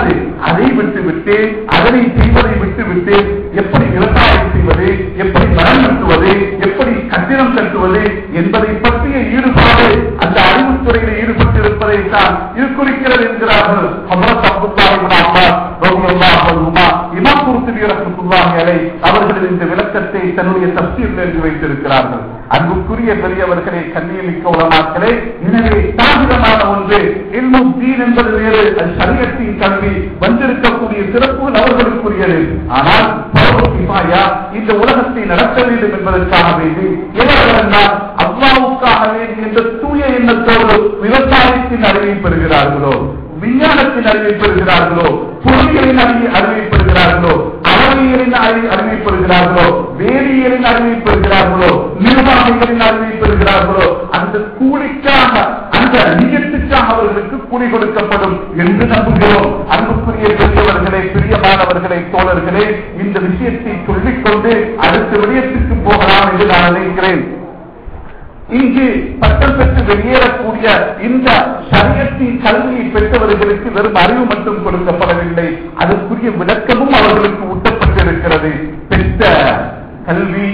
இது குறிக்கிறது என்கிறார்கள் ஹஜரத் அப்துல்லாஹி இப்னு அப்பாஸ் ரலியல்லாஹு அன்ஹுமா இமாம் குர்துபி ரஹ்மத்துல்லாஹி அலைஹி அவர்கள் இந்த விளக்கத்தை தன்னுடைய தஃசீரில் எழுதி வைத்திருக்கிறார்கள் அன்புக்குரிய பெரியவர்களே கண்ணியமிக்க உலமாக்களே எனவே தாமிரமான ஒன்று இல்மும் தீன் என்பது வேறு அது சரியத்தின் கல்வி வந்திருக்கக்கூடிய சிறப்பு அவர்களுக்குரியது ஆனால் பரவு கிஃபாயா இந்த உலகத்தை நடத்த வேண்டும் என்பதற்காக வேண்டி எவர்களெல்லாம் அல்லாவுக்காக வேண்டி என்ற தூய எண்ணத்தோடு விவசாயத்தின் அறிவை பெறுகிறார்களோ விஞ்ஞானத்தின் அறிவை பெறுகிறார்களோ பொருளியலின் அறிவை அறிவை பெறுகிறார்களோ அறிவியலின் அறிவை அறிவை பெறுகிறார்களோ வேதியியலின் அறிவை பெறுகிறார்களோ நிர்வாகிகளின் அறிவை பெறுகிறார்களோ அந்த கூலிக்காக அந்த நியத்துக்காக அவர்களுக்கு கூலி கொடுக்கப்படும் என்று நம்புகிறோம் அன்புக்குரிய பெரியவர்களே பிரியமானவர்களே தோழர்களே இந்த விஷயத்தை சொல்லிக்கொண்டு அடுத்த விடயத்துக்கு போகலாம் என்று நான் நினைக்கிறேன் இங்கு பட்டம் பெற்று வெளியேறக்கூடிய இந்த சரியத்தின் கல்வியை பெற்றவர்களுக்கு வெறும் அறிவு மட்டும் கொடுக்கப்படவில்லை அதற்குரிய விளக்கமும் அவர்களுக்கு ஊட்டப்பட்டிருக்கிறது பெற்ற கல்வி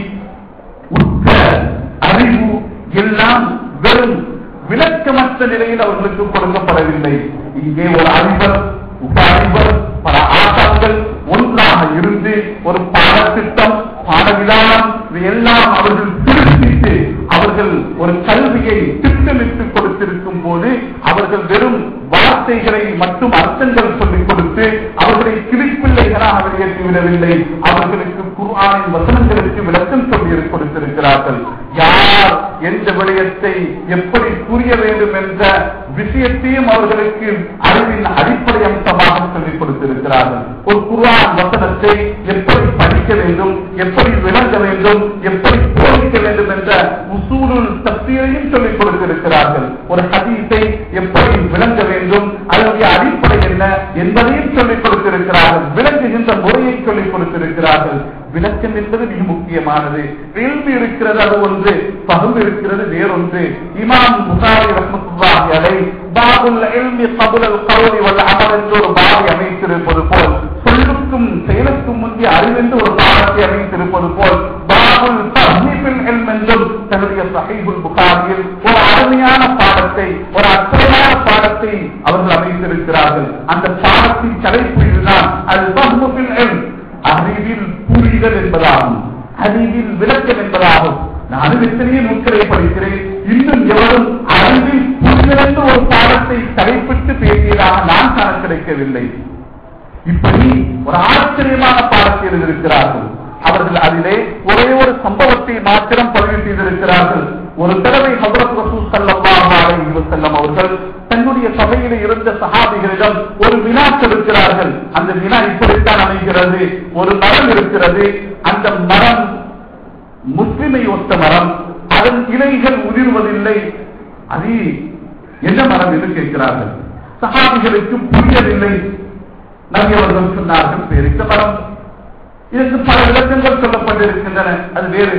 உற்ற அறிவு எல்லாம் வெறும் விளக்கமற்ற நிலையில் அவர்களுக்கு கொடுக்கப்படவில்லை இங்கே ஒரு அறிவர் உப அறிவர் பல ஆட்டங்கள் ஒன்றாக இருந்து ஒரு பாடத்திட்டம் பாடவிதானம் இதையெல்லாம் அவர்கள் திருத்திட்டு அவர்கள் ஒரு கல்வியை திட்டமிட்டு கொடுத்திருக்கும் போது அவர்கள் வெறும் வார்த்தைகளை மட்டும் அர்த்தங்கள் சொல்லிக் கொடுத்து அவர்களை கிளிப்பிள்ளைகளாக வெளியேற்றி விடவில்லை அவர்களுக்கு குர்ஆனின் வசனங்களுக்கு விளக்கம் சொல்லி கொடுத்திருக்கிறார்கள் யார் எந்த விடயத்தை எப்படி புரிய வேண்டும் என்ற விஷயத்தையும் அவர்களுக்கு அறிவின் அடிப்படை அம்சமாக சொல்லிக் கொடுத்திருக்கிறார்கள் ஒரு குர்ஆன் வசனத்தை எப்படி படிக்க வேண்டும் எப்படி விளங்க வேண்டும் எப்படி போதிக்க வேண்டும் என்ற உசூலுல் தப்சீரையும் சொல்லிக் கொடுத்திருக்கிறார்கள் ஒரு ஹதீஸை எப்படி விளங்க வேண்டும் அதனுடைய அடிப்படை என்ன என்பதையும் சொல்லிக் கொடுத்திருக்கிறார்கள் விளங்குகின்ற முறையை சொல்லிக் கொடுத்திருக்கிறார்கள் விளக்கம் என்பது மிக முக்கியமானது கேள்வி இருக்கிறது அது ஒன்று பகுந்து இருக்கிறது வேறொன்று இமாம் புகாரி ரஹ்மத்துல்லாஹி அலை பாபுல் இல்மி கபுலல் கௌலி வல் அமல் என்று ஒரு பாவை அமைத்திருப்பது போல் சொல்லுக்கும் செயலுக்கும் முந்தைய அறிவென்று ஒரு பாடத்தை அமைத்திருப்பது போல் பாபுல் தஹ்மீபில் இல்ம் என்றும் தன்னுடைய சஹீபுல் புகாரியில் ஒரு அருமையான பாடத்தை ஒரு அற்புதமான பாடத்தை அவர்கள் அமைத்திருக்கிறார்கள் அந்த பாடத்தின் தலைப்பு இதுதான் அது பஹ்முபில் இல்ம் அறிவில் புரிதல் என்பதாகும் அறிவில் விளக்கம் என்பதாகும் நான் அறிவித்தனையே நூல்களை படிக்கிறேன் இன்னும் எவரும் அறிவில் புரிதல் என்ற ஒரு பாடத்தை தலைப்பிட்டு பேசியதாக நான் காண கிடைக்கவில்லை இப்படி ஒரு ஆச்சரியமான பாடத்தை எழுதியிருக்கிறார்கள் அவர்கள் அதிலே ஒரே ஒரு சம்பவத்தை மாத்திரம் பதிவு செய்திருக்கிறார்கள் ஒரு தடவை ஹபரத் ரசூல் ஸல்லல்லாஹு அலைஹி வஸல்லம் அவர்கள் தன்னுடைய சபையில் இருந்த சஹாபிகளிடம் ஒரு வினா கொடுக்கிறார்கள் அந்த வினா இப்படித்தான் அமைகிறது ஒரு மரம் இருக்கிறது அந்த மரம் முஸ்லிமை ஒத்த மரம் அதன் இலைகள் உதிர்வதில்லை அது என்ன மரம் என்று கேட்கிறார்கள் சஹாபிகளுக்கு புரியவில்லை நபி அவர்கள் சொன்னார்கள் பேரித்த மரம் இதற்கு பல விளக்கங்கள் சொல்லப்பட்டிருக்கின்றன அது வேறு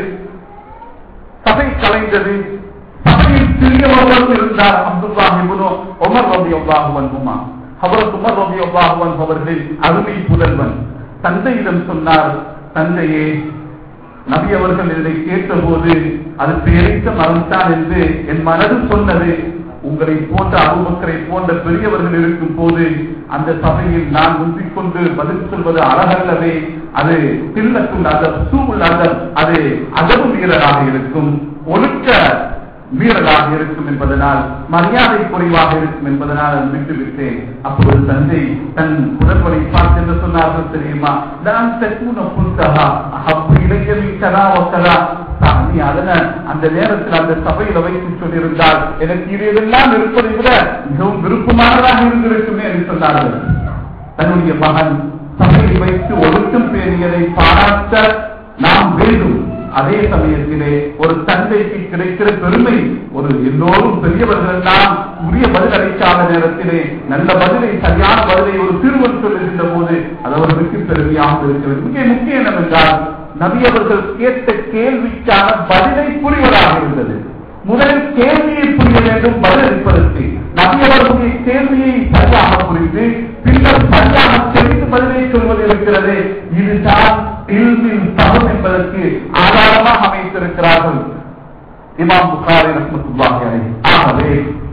சபை கலைந்தது சபையில் சிறியவர்களும் இருந்தார் அப்துல்லாஹிபுனோ உமர் ரபி அல்லாஹுவன் உமா அவரது உமர் ரபி அல்லாஹுவன் அவர்களின் அருமை புதல்வன் தந்தையிடம் சொன்னார் தந்தையே நபி அவர்கள் இதை கேட்டபோது அது பேரித்த மறந்தான் என்று என் மனது சொன்னது உங்களை போன்ற அபுபக்கரை போன்ற பெரியவர்கள் இருக்கும் போது அந்த சபையில் நான் முந்திக் கொண்டு பதில் சொல்வது அழகல்லவே அது தில்லத்துள் அதர் சூழ் அதர் அது அதவு வீரராக இருக்கும் ஒழுக்க வீரராக இருக்கும் என்பதனால் மரியாதை குறைவாக இருக்கும் என்பதனால் அதை விட்டுவிட்டேன் அப்பொழுது தந்தை தன் புதல்வனை பார்த்து என்ன சொன்னார்கள் தெரியுமா நான் தெற்குன புத்தகா அப்பு இலக்கியம் கதா ஒக்கதா சாமி அதன அந்த நேரத்தில் அந்த சபையில வைத்து சொல்லியிருந்தால் எனக்கு இது இதெல்லாம் இருப்பதை விட மிகவும் விருப்பமானதாக இருந்திருக்குமே என்று சொன்னார்கள் தன்னுடைய மகன் சபையில் வைத்து ஒழுக்கம் பேரியதை பாராட்ட நாம் வேண்டும் அதே சமயத்திலே ஒரு தந்தைக்கு கிடைக்கிற பெருமை ஒரு எல்லோரும் பெரியவர்கள் எல்லாம் உரிய பதில் அளிக்காத நேரத்திலே நல்ல பதிலை சரியான பதிலை ஒரு சிறுவன் சொல்லுகின்ற போது அது அவர்களுக்கு பெருமையாக இருக்கிறது மிக முக்கியம் என்னவென்றால் நபி அவர்கள் கேட்ட கேள்விக்கான பதிலை புரிவதாக இருந்தது முதலில் கேள்வியை புரிய வேண்டும் பதில் அளிப்பதற்கு நபி அவர்களுடைய கேள்வியை சரியாக புரிந்து பின்னர் சரியாக தெரிந்து பதிலை சொல்வது இருக்கிறது இதுதான் இல்மின் தகம் என்பதற்கு ஆதாரமாக அமைத்திருக்கிறார்கள் இமாம் புகாரி ரஹ்மத்துல்லாஹி அலைஹி ஆகவே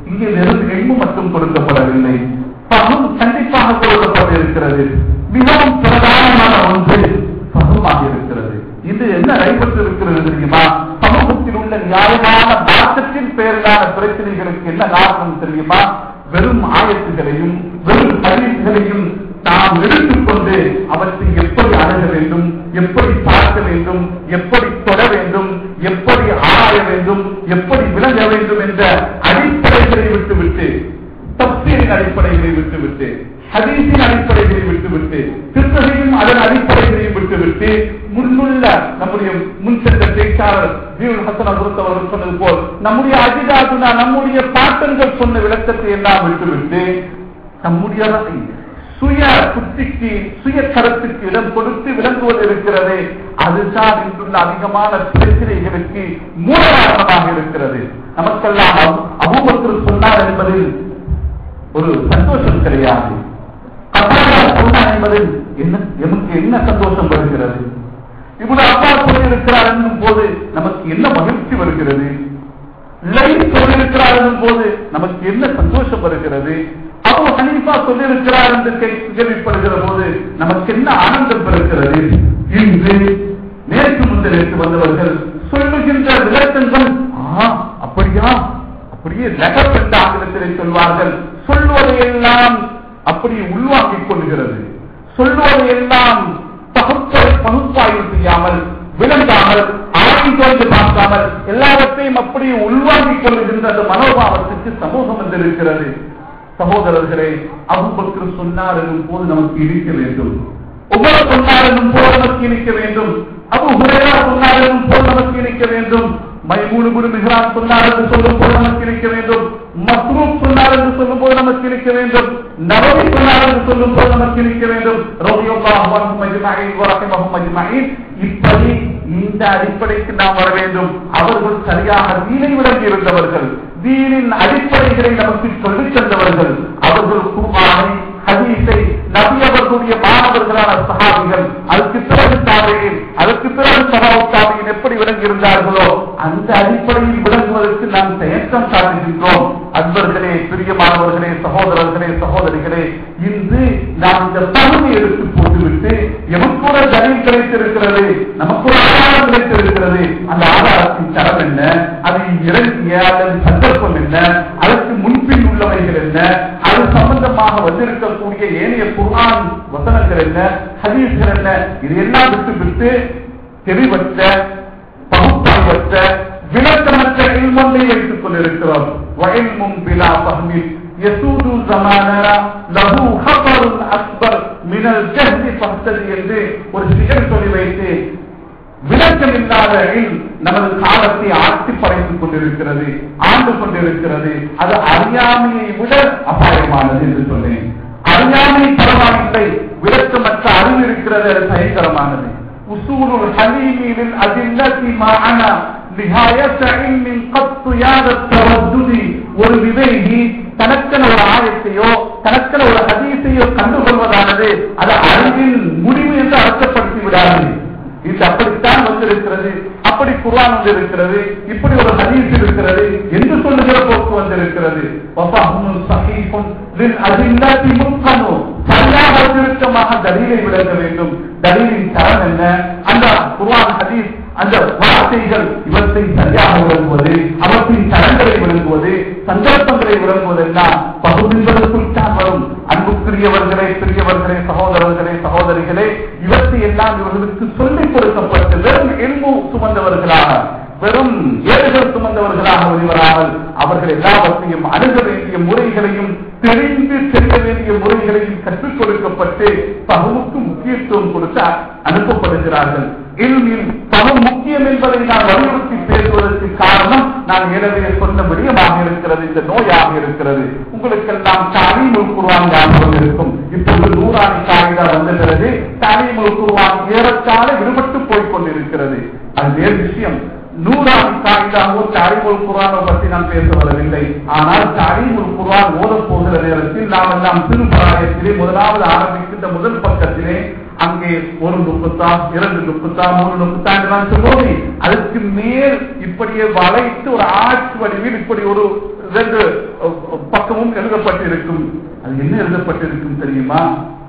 இங்கே வெறும் எண்ணு மட்டும் கொடுக்கப்படவில்லை பகும் கண்டிப்பாக கொடுக்கப்பட்டிருக்கிறது மிகவும் பிரதானமான ஒன்று பகுமாக இருக்கிறது இது என்ன நடைபெற்று இருக்கிறது தெரியுமா சமூகத்தில் உள்ள நியாயமான மாற்றத்தின் பெயரிலான பிரச்சனைகளுக்கு என்ன காரணம் தெரியுமா வெறும் ஆயத்துகளையும் வெறும் அறிவுகளையும் நாம் எடுத்துக்கொண்டு அவற்றை எப்படி அணுக வேண்டும் எப்படி பார்க்க வேண்டும் எப்படி தொட வேண்டும் எப்படி ஆராய வேண்டும் எப்படி விளங்க வேண்டும் என்ற அடிப்படைகளை விட்டுவிட்டு தப்சீரின் அடிப்படைகளை விட்டுவிட்டு ஹதீஸின் அடிப்படைகளை விட்டுவிட்டு திருத்தகையும் அதன் அடிப்படைகளையும் விட்டுவிட்டு முன்னுள்ள நம்முடைய முன் சென்ற பேச்சாளர் ஜீவன் ஹசன் அவர்கள் சொன்னது போல் நம்முடைய அஜிதாதுனா நம்முடைய பாட்டன்கள் சொன்ன விளக்கத்தை எல்லாம் விட்டுவிட்டு நம்முடைய சுய புத்திக்கு சுய கருத்துக்கு இடம் கொடுத்து விளங்குவது இருக்கிறது அதுதான் இன்றுள்ள அதிகமான பிரச்சனைகளுக்கு மூலகாரணமாக இருக்கிறது நமக்கெல்லாம் அபூபத்தில் சொன்னார் என்பதில் ஒரு சந்தோஷம் கிடையாது சொன்னார் என்பதில் என்ன எமக்கு என்ன சந்தோஷம் வருகிறது இவ்வளவு அப்பா சொல்லியிருக்கிறார் என்னும் போது நமக்கு என்ன மகிழ்ச்சி வருகிறது லைன் சொல்லியிருக்கிறார் என்னும் போது நமக்கு என்ன சந்தோஷம் வருகிறது அபு ஹனீஃபா சொல்லியிருக்கிறார் என்று கேள்விப்படுகிற போது நமக்கு என்ன ஆனந்தம் பெறுகிறது இன்று நேற்று முந்திற்கு வந்தவர்கள் சொல்லுகின்ற விளக்கங்கள் ஆ அப்படியா அப்படியே நகர் என்ற ஆங்கிலத்திலே சொல்வார்கள் சொல்வதையெல்லாம் அப்படி உள்வாங்கிக் கொள்கிறது சொல்வதையெல்லாம் பகுப்பாய் பகுப்பாய்வு செய்யாமல் விளங்காமல் ஆய்ந்து பார்க்காமல் எல்லாவற்றையும் அப்படி உள்வாங்கிக் கொள்கின்ற அந்த மனோபாவத்துக்கு சமூகம் வந்திருக்கிறது சகோதரர்களே அபுபக்ரு சொன்னார் என்னும் போது நமக்கு இடிக்க வேண்டும் உமர் சொன்னார் என்னும் போது நமக்கு இணைக்க வேண்டும் அபு ஹுரேரா சொன்னார் என்னும் போது நமக்கு இணைக்க வேண்டும் மைமூனு குரு மிஹரான் சொன்னார் என்று சொல்லும் போது நமக்கு இணைக்க வேண்டும் மஸ்ரூப் சொன்னார் என்று சொல்லும் போது நமக்கு இணைக்க வேண்டும் நவவி சொன்னார் என்று சொல்லும் போது நமக்கு இணைக்க வேண்டும் இப்படி இந்த அடிப்படைக்கு நாம் வர வேண்டும் அவர்கள் சரியாக தீனை விளங்கி இருந்தவர்கள் தீனின் அடிப்படைகளை நமக்கு சொல்லித் தந்தவர்கள் அவர்கள் குர்பானை ஹதீஸை நபி அவர்களுடைய மாணவர்களான சஹாபிகள் அதுக்கு பிறகு தாவையில் அதுக்கு பிறகு சபாவு தாவையில் எப்படி விளங்கியிருந்தார்களோ அந்த அடிப்படையில் விளங்குவதற்கு நாம் தயக்கம் காட்டுகின்றோம் அன்பர்களே பிரியமானவர்களே சகோதரர்களே சகோதரிகளே இன்று நாம் இந்த பகுதி எடுத்து போட்டுவிட்டு எமக்கு ஒரு தனில் கிடைத்திருக்கிறது நமக்கு ஒரு ஆதாரம் கிடைத்திருக்கிறது அந்த ஆதாரத்தின் தரம் என்ன அது இறங்கிய அதன் சந்தர்ப்பம் என்ன அதற்கு முன்பின் உள்ளவைகள் என்ன அது சம்பந்தமாக வந்திருக்கக்கூடிய ஏனைய குர்ஆன் வசனங்கள் என்ன ஹதீஸ்கள் என்ன இதையெல்லாம் விட்டு விட்டு தெளிவற்ற பகுப்பாய்வற்ற விளக்கமற்ற இல்மொன்றை வைத்துக் கொண்டிருக்கிறோம் வயல்மும் பிலா பஹ்மில் يسود زماننا له خطر أكبر من الجهل فاهتدي என்று ஒரு சிகர் சொல்லி வைத்து விளக்கம் இல்லாத நமது காலத்தை ஆட்சி படைத்துக் கொண்டிருக்கிறது ஆண்டு கொண்டிருக்கிறது அது அறியாமையை விட அபாயமானது என்று சொன்னேன் அறியாமை பரவாயில்லை விளக்கமற்ற அறிவு இருக்கிறது அது பயங்கரமானது உசூலுல் ஹலீமில் அதில்லதி மாஅனா நிஹாயத்த இல்மின் கத்து யாத தவத்துதி ஒரு விவேகி தனக்கென ஒரு ஆயத்தையோ தனக்கென ஒரு ஹதீஸையோ கண்டுகொள்வதானது அது அறிவின் முடிவு என்று அர்த்தப்படுத்தி விடாது இது அப்படித்தான் வந்திருக்கிறது அப்படி குர்ஆன் வந்திருக்கிறது இப்படி ஒரு ஹதீஸ் இருக்கிறது என்று சொல்லுகிற போக்கு வந்திருக்கிறது வஃபஹுமுன் ஸஹீஹுன் லில் அதில்லத்தி முத்கனு சரியாக திருத்தமாக தலீலை விளங்க வேண்டும் தலீலின் தரம் என்ன அந்த குர்ஆன் ஹதீஸ் அந்த வார்த்தைகள் இவற்றை சரியாக விளங்குவது அவற்றின் தரங்களை விளங்குவது சந்தர்ப்பங்களை விளங்குவதெல்லாம் பகுதிகளுக்குள் தான் வரும் அன்புக்குரியவர்களே பெரியவர்களே சகோதரர்களே சகோதரிகளே இவற்றை எல்லாம் இவர்களுக்கு சொல்லிக் கொடுக்கப்பட்டு வெறும் எல்மு சுமந்தவர்களாக வெறும் ஏடுகள் சுமந்தவர்களாக வெளிவராமல் அவர்கள் எல்லாவற்றையும் அணுக வேண்டிய முறைகளையும் தெரிந்து செல்ல வேண்டிய முறைகளையும் கற்றுக் கொடுக்கப்பட்டு பகுவுக்கு முக்கியத்துவம் கொடுத்து அனுப்பப்படுகிறார்கள் இல்மில் பகு முக்கியம் என்பதை நான் வலியுறுத்தி பேசுவதற்கு காரணம் நான் ஏற்கனவே சொன்ன விடயமாக இருக்கிறது இந்த நோயாக இருக்கிறது உங்களுக்கெல்லாம் தாலீமுல் குர்ஆன் ஞாபகம் இருக்கும் இப்பொழுது நூறாணி காகிதா வந்த பிறகு தாலீமுல் குர்ஆன் ஏறத்தாழ விடுபட்டு போய் கொண்டிருக்கிறது அது வேறு விஷயம் நூறாணி காகிதாவோ தாரிமுல் குரானை பற்றி நாம் பேச வரவில்லை ஆனால் தாரிமுல் குரான் ஓதப் போகிற நேரத்தில் நாம் எல்லாம் திருப்பராயத்திலே முதலாவது ஆரம்பிக்கின்ற முதல் பக்கத்திலே அங்கே ஒரு நுக்குத்தா இரண்டு நுக்குத்தா மூணு நுக்குத்தா என்று நான் சொல்லுவோமே அதற்கு மேல் இப்படியே வளைத்து ஒரு ஆட்சி வடிவில் இப்படி ஒரு ரெண்டு அஹ், பக்கமும் எழுதப்பட்டிருக்கும் அது என்ன எழுதப்பட்டிருக்கும் தெரியுமா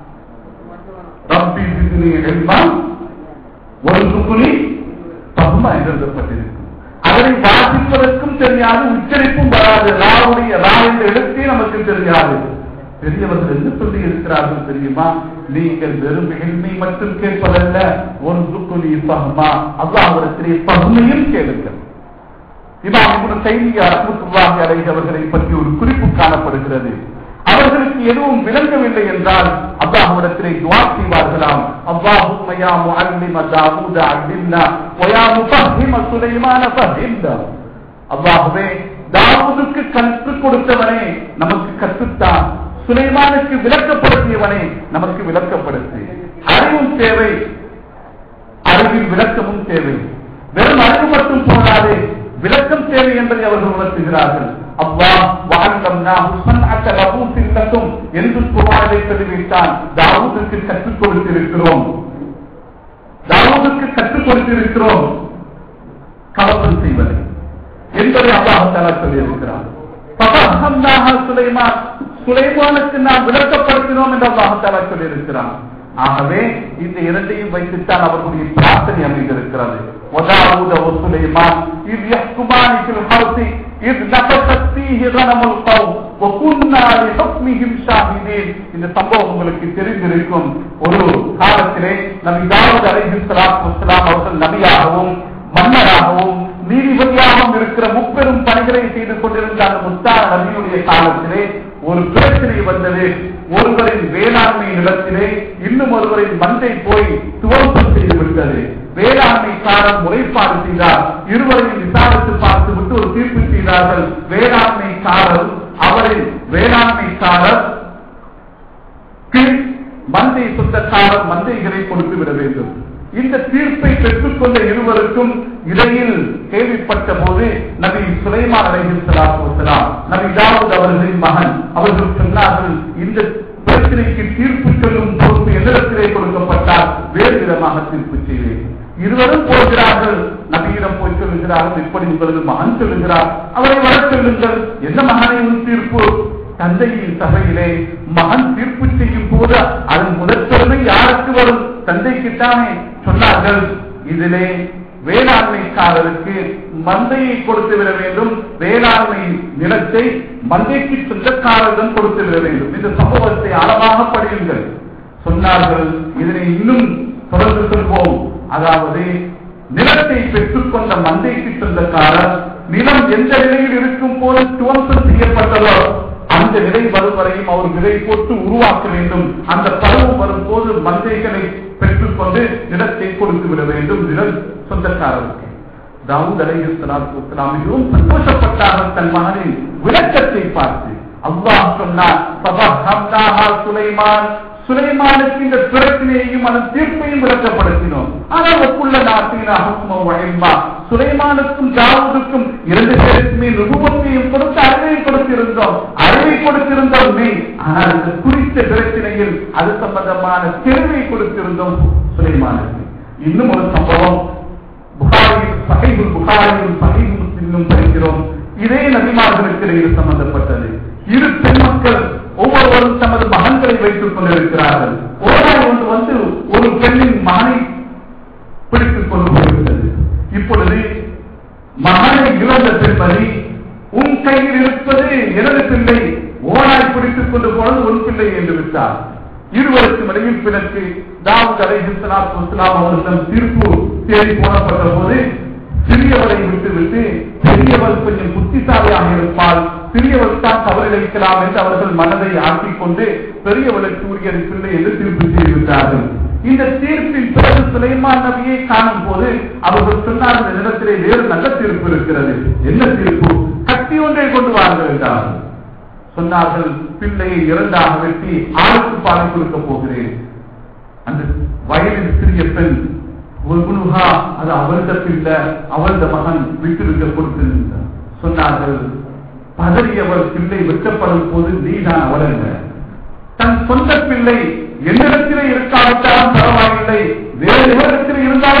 ரப்பி ஜித்னி இல்மா ஒன்றுக்குனி பகுமா என்று எழுதப்பட்டிருக்கும் அதனை வாசிப்பதற்கும் தெரியாது உச்சரிப்பும் வராது ராவுடைய ரா என்ற எழுத்தே நமக்கு தெரியாது பெரியவர்கள் என்ன சொல்லி இருக்கிறார்கள் தெரியுமா நீங்கள் வெறும் எளிமை மட்டும் கேட்பதல்ல ஒன்றுக்குனி பகுமா அல்லாஹிடத்திலே பகுமையும் கேளுங்கள் இமாம் இப்னு தைமியா ரஹ்மத்துல்லாஹி அலைஹி அவர்களை பற்றி ஒரு குறிப்பு காணப்படுகிறது அவர்களுக்கு எதுவும் விளங்கவில்லை என்றால் அல்லாஹ்விடத்திலே துஆ செய்வார்களாம் அல்லாஹும்ம யா முஅல்லிம தாவூத அல்லிம்னா வ யா முஃபஹிம சுலைமான ஃபஹிம்னா அல்லாஹ்வே தாவூதுக்கு கற்றுக் கொடுத்தவனே நமக்கு கற்றுத்தான் சுலைமானுக்கு விளக்கப்படுத்தியவனே நமக்கு விளக்கப்படுத்து அறிவும் தேவை அறிவின் விளக்கமும் தேவை வெறும் அறிவு மட்டும் போதாது விளக்கம் தேவை என்பதை அவர்கள் உணர்த்துகிறார்கள் அல்லாஹ் வஅல்லம்னாஹு ஸன்அத லபூஸின் லக்கும் என்று குர்ஆனிலே தெரிவித்தான் தாவூதுக்கு கற்றுக் கொடுத்திருக்கிறோம் தாவூதுக்கு கற்றுக் கொடுத்திருக்கிறோம் கலப்பம் செய்வது என்பதை அல்லாஹ் தஆலா சொல்லியிருக்கிறார் ஃபஃபஹம்னாஹா சுலைமான் சுலைமானுக்கு நாம் விளக்கப்படுத்தினோம் என்று அல்லாஹ் தஆலா சொல்லியிருக்கிறான் ஆகவே இந்த இரண்டையும் வைத்துத்தான் அவர்களுடைய பிரார்த்தனை அமைந்திருக்கிறது وَدَاوُودَ وَسُلَيْمَانَ إِذْ يَحْكُمَانِ فِي الْحَرْثِ إِذْ نَفَشَتْ فِيهِ غَنَمُ الْقَوْمِ وَكُنَّا لِحُكْمِهِمْ شَاهِدِينَ இந்த சம்பவம் உங்களுக்கு தெரிந்திருக்கும் ஒரு காலத்திலே நபி தாவூத் அலைஹிஸ்ஸலாத்து வஸ்ஸலாம் அவர்கள் நபியாகவும் மன்னராகவும் நீதிபதியாகவும் இருக்கிற முப்பெரும் பணிகளை செய்து கொண்டிருந்த அந்த முத்தான நபியுடைய காலத்திலே ஒரு பிரச்சனை வந்தது ஒருவரின் வேளாண்மை நிலத்திலே இன்னும் ஒருவரின் மந்தை போய் துவம்சம் செய்து விட்டது வேளாண்மைக்காரர் முறைப்பாடு செய்தார் இருவரையும் விசாரித்து பார்த்து விட்டு ஒரு தீர்ப்பு செய்தார்கள் வேளாண்மைக்காரர் அவரின் வேளாண்மைக்காரர் மந்தை சொந்தக்காரர் மந்தைகளை கொடுத்து விட வேண்டும் இந்த தீர்ப்பை பெற்றுக்கொண்ட இருவருக்கும் இடையில் கேள்விப்பட்ட போது நபி சுலைமான் அலைஹில் ஸலாத்து வஸலாம் நபி தாவூத் அவர்களின் மகன் அவர்கள் சொன்னார்கள் இந்த பிரச்சனைக்கு தீர்ப்பு சொல்லும் பொறுப்பு எதிரத்திலே கொடுக்கப்பட்டால் வேறு விதமாக தீர்ப்பு செய்வேன் இருவரும் போகிறார்கள் நபியிடம் போய் சொல்லுகிறார்கள் இப்படி உங்களது மகன் சொல்லுகிறார் அவரை வர சொல்லுங்கள் என்ன மகனை உன் தீர்ப்பு தந்தையின் சபையிலே மகன் தீர்ப்பு செய்யும் போது அதன் முதற்பெருமை யாருக்கு வரும் தந்தைக்குத்தானே சொன்னார்கள் இதிலே வேளாண்மைக்காரருக்கு மந்தையை கொடுத்து விட வேண்டும் வேளாண்மை நிலத்தை மந்தைக்கு சொந்தக்காரரிடம் கொடுத்து விட வேண்டும் இந்த சம்பவத்தை அளவாக படியுங்கள் சொன்னார்கள் இதனை இன்னும் தொடர்ந்து சொல்வோம் அதாவது நிலத்தை பெற்றுக்கொண்ட மந்தைக்கு சொந்தக்காரர் நிலம் எந்த நிலையில் இருக்கும் போது துவம்சம் செய்யப்பட்டதோ அந்த நிலை வரும் வரையும் அவர் விதை போட்டு உருவாக்க வேண்டும் அந்த பருவம் வரும்போது மந்தைகளை பெற்றுக்கொண்டு நிலத்தை கொடுத்து விட வேண்டும் நிலம் சொந்தக்காரருக்கு தாவூத் அலைஹிஸ்ஸலாத்து வஸ்ஸலாம் மிகவும் சந்தோஷப்பட்டார்கள் தன் மகனின் விளக்கத்தை பார்த்து அல்லாஹ் சொன்னார் ஃபபஹம்னாஹா சுலைமான் சுலைமானுக்கு இந்த பிரச்சனையையும் அதன் தீர்ப்பையும் விளக்கப்படுத்தினோம் ஆனால் ஒப்புள்ள நாட்டின் அகமோ வழிமா சுலைமானுக்கும் தாவூதுக்கும் இரண்டு பேருக்குமே நுகுமத்தையும் கொடுத்து அறிவை கொடுத்திருந்தோம் அறிவை கொடுத்திருந்தோம் நீ ஆனால் இந்த குறித்த பிரச்சனையில் அது சம்பந்தமான தெளிவை கொடுத்திருந்தோம் சுலைமானுக்கு இன்னும் ஒரு சம்பவம் புகாரில் சகைபுல் புகாரிலும் சகைபு முஸ்லிமும் படிக்கிறோம் இதே நபிமார்களுக்கு இடையில் சம்பந்தப்பட்டது இரு பெண் மக்கள் ஒவ்வொருவரும் தமது மகன்களை வைத்துக் கொண்டிருக்கிறார்கள் ஒரு நாள் ஒன்று வந்து ஒரு பெண்ணின் மகனை பிடித்துக் கொண்டு போய்விட்டது இப்பொழுது மகனை இழந்த பெண்மதி உன் கையில் இருப்பது எனது பிள்ளை ஓனாய் பிடித்துக் கொண்டு போனது உன் பிள்ளை என்று விட்டார் இருவருக்கும் இடையில் பிறகு தாவூத் அலைஹிஸ்ஸலாத்து வஸ்ஸலாம் அவர்களிடம் தீர்ப்பு தேடி போடப்பட்ட போது சிறியவரை விட்டு விட்டு பெரியவர் கொஞ்சம் புத்திசாலியாக இருப்பால் சிறியவர் தான் தவறிழைக்கலாம் என்று அவர்கள் மனதை ஆக்கிக் கொண்டு பெரியவளுக்கு உரியது பிள்ளை என்று தீர்ப்பு செய்துவிட்டார்கள் இந்த தீர்ப்பின் பிறகு சுலைமான் நபியை காணும் போது அவர்கள் சொன்னார்கள் இந்த நிலத்திலே வேறு நல்ல தீர்ப்பு இருக்கிறது என்ன தீர்ப்பு கத்தி ஒன்றை கொண்டு வாருங்கள் என்றார்கள் சொன்னார்கள் பிள்ளையை இரண்டாக வெட்டி ஆளுக்கு பாலை கொடுக்க போகிறேன் அந்த வயலில் சிறிய பெண் ஒரு குணுகா அது அவரது பிள்ளை அவரது மகன் விட்டுவிட்டு கொடுத்திருந்தார் சொன்னார்கள் பதறியவர் பிள்ளை வெட்டப்படும் போது நீதான் அவரல்ல தன் சொந்த பிள்ளை என்னிடத்திலே இருக்காவிட்டாலும் பரவாயில்லை வேறு இடத்தில் இருந்தாலும் பரவாயில்லை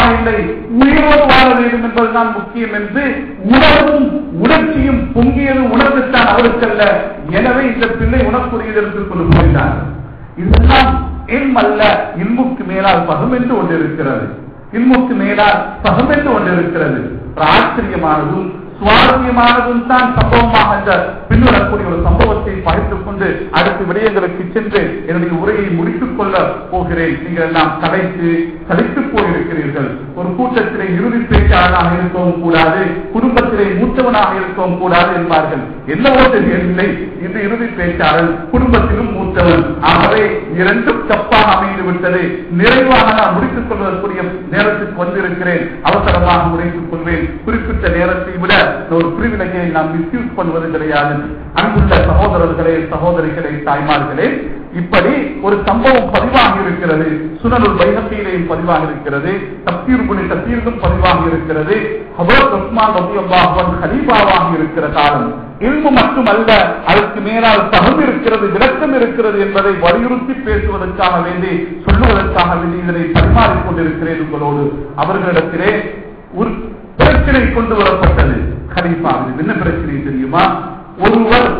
பரவாயில்லை உயிரோடு வாழ வேண்டும் என்பதுதான் முக்கியம் என்று உணர்வும் உணர்ச்சியும் பொங்கியது உணர்ந்துத்தான் அவருக்கல்ல எனவே இந்த பிள்ளை உணர்வுரியது என்று கொண்டு போயினார் இதெல்லாம் இல்மல்ல இல்முக்கு மேலால் பகம் என்று ஒன்று இருக்கிறது இல்முக்கு மேலால் பகம் என்று ஒன்று இருக்கிறது ஒரு ஆச்சரியமானதும் சுவாரஸ்யமானதும் தான் சம்பவமாக இந்த பின்வரக்கூடிய ஒரு சம்பவத்தை பகிர்ந்து கொண்டு அடுத்த விடயங்களுக்கு சென்று என்னுடைய உரையை முடித்துக் கொள்ள போகிறேன் நீங்கள் எல்லாம் கலைத்து கலைத்து போயிருக்கிறீர்கள் ஒரு கூட்டத்திலே இறுதி பேச்சாளராக இருக்கவும் கூடாது குடும்பத்திலே மூத்தவனாக இருக்கவும் கூடாது என்பார்கள் என்னவோ தெரியவில்லை இந்த இறுதி பேச்சாளர் குடும்பத்திலும் மூத்தவன் ஆகவே இரண்டும் தப்பாக அமைந்து விட்டது நிறைவாக நான் முடித்துக் கொள்வதற்குரிய நேரத்துக்கு வந்திருக்கிறேன் அவசரமாக முடித்துக் கொள்வேன் குறிப்பிட்ட நேரத்தை விட ஒரு பிரிவினையை நாம் மிஸ்யூஸ் பண்ணுவது கிடையாது அன்புள்ள சகோதரர்களே சகோதரிகளே தாய்மார்களே இப்படி ஒரு சம்பவம் பதிவாகி இருக்கிறது சுனலுள் வைகத்தியிலேயும் பதிவாகி இருக்கிறது தப்தீர் புனி தப்தீரிலும் பதிவாகி இருக்கிறது ஹபரத் உஸ்மான் ரபி அல்லாஹன் ஹலீபாவாக இருக்கிற காலம் இல்மு மட்டுமல்ல அதற்கு மேலால் தகுதி இருக்கிறது விளக்கம் இருக்கிறது என்பதை வலியுறுத்தி பேசுவதற்காக வேண்டி சொல்லுவதற்காக வேண்டி இதனை பரிமாறிக் கொண்டிருக்கிறேன் உங்களோடு அவர்களிடத்திலே ஒரு பிரச்சனை கொண்டு வரப்பட்டது கலீஃபா இது என்ன பிரச்சனை தெரியுமா ஒருவர்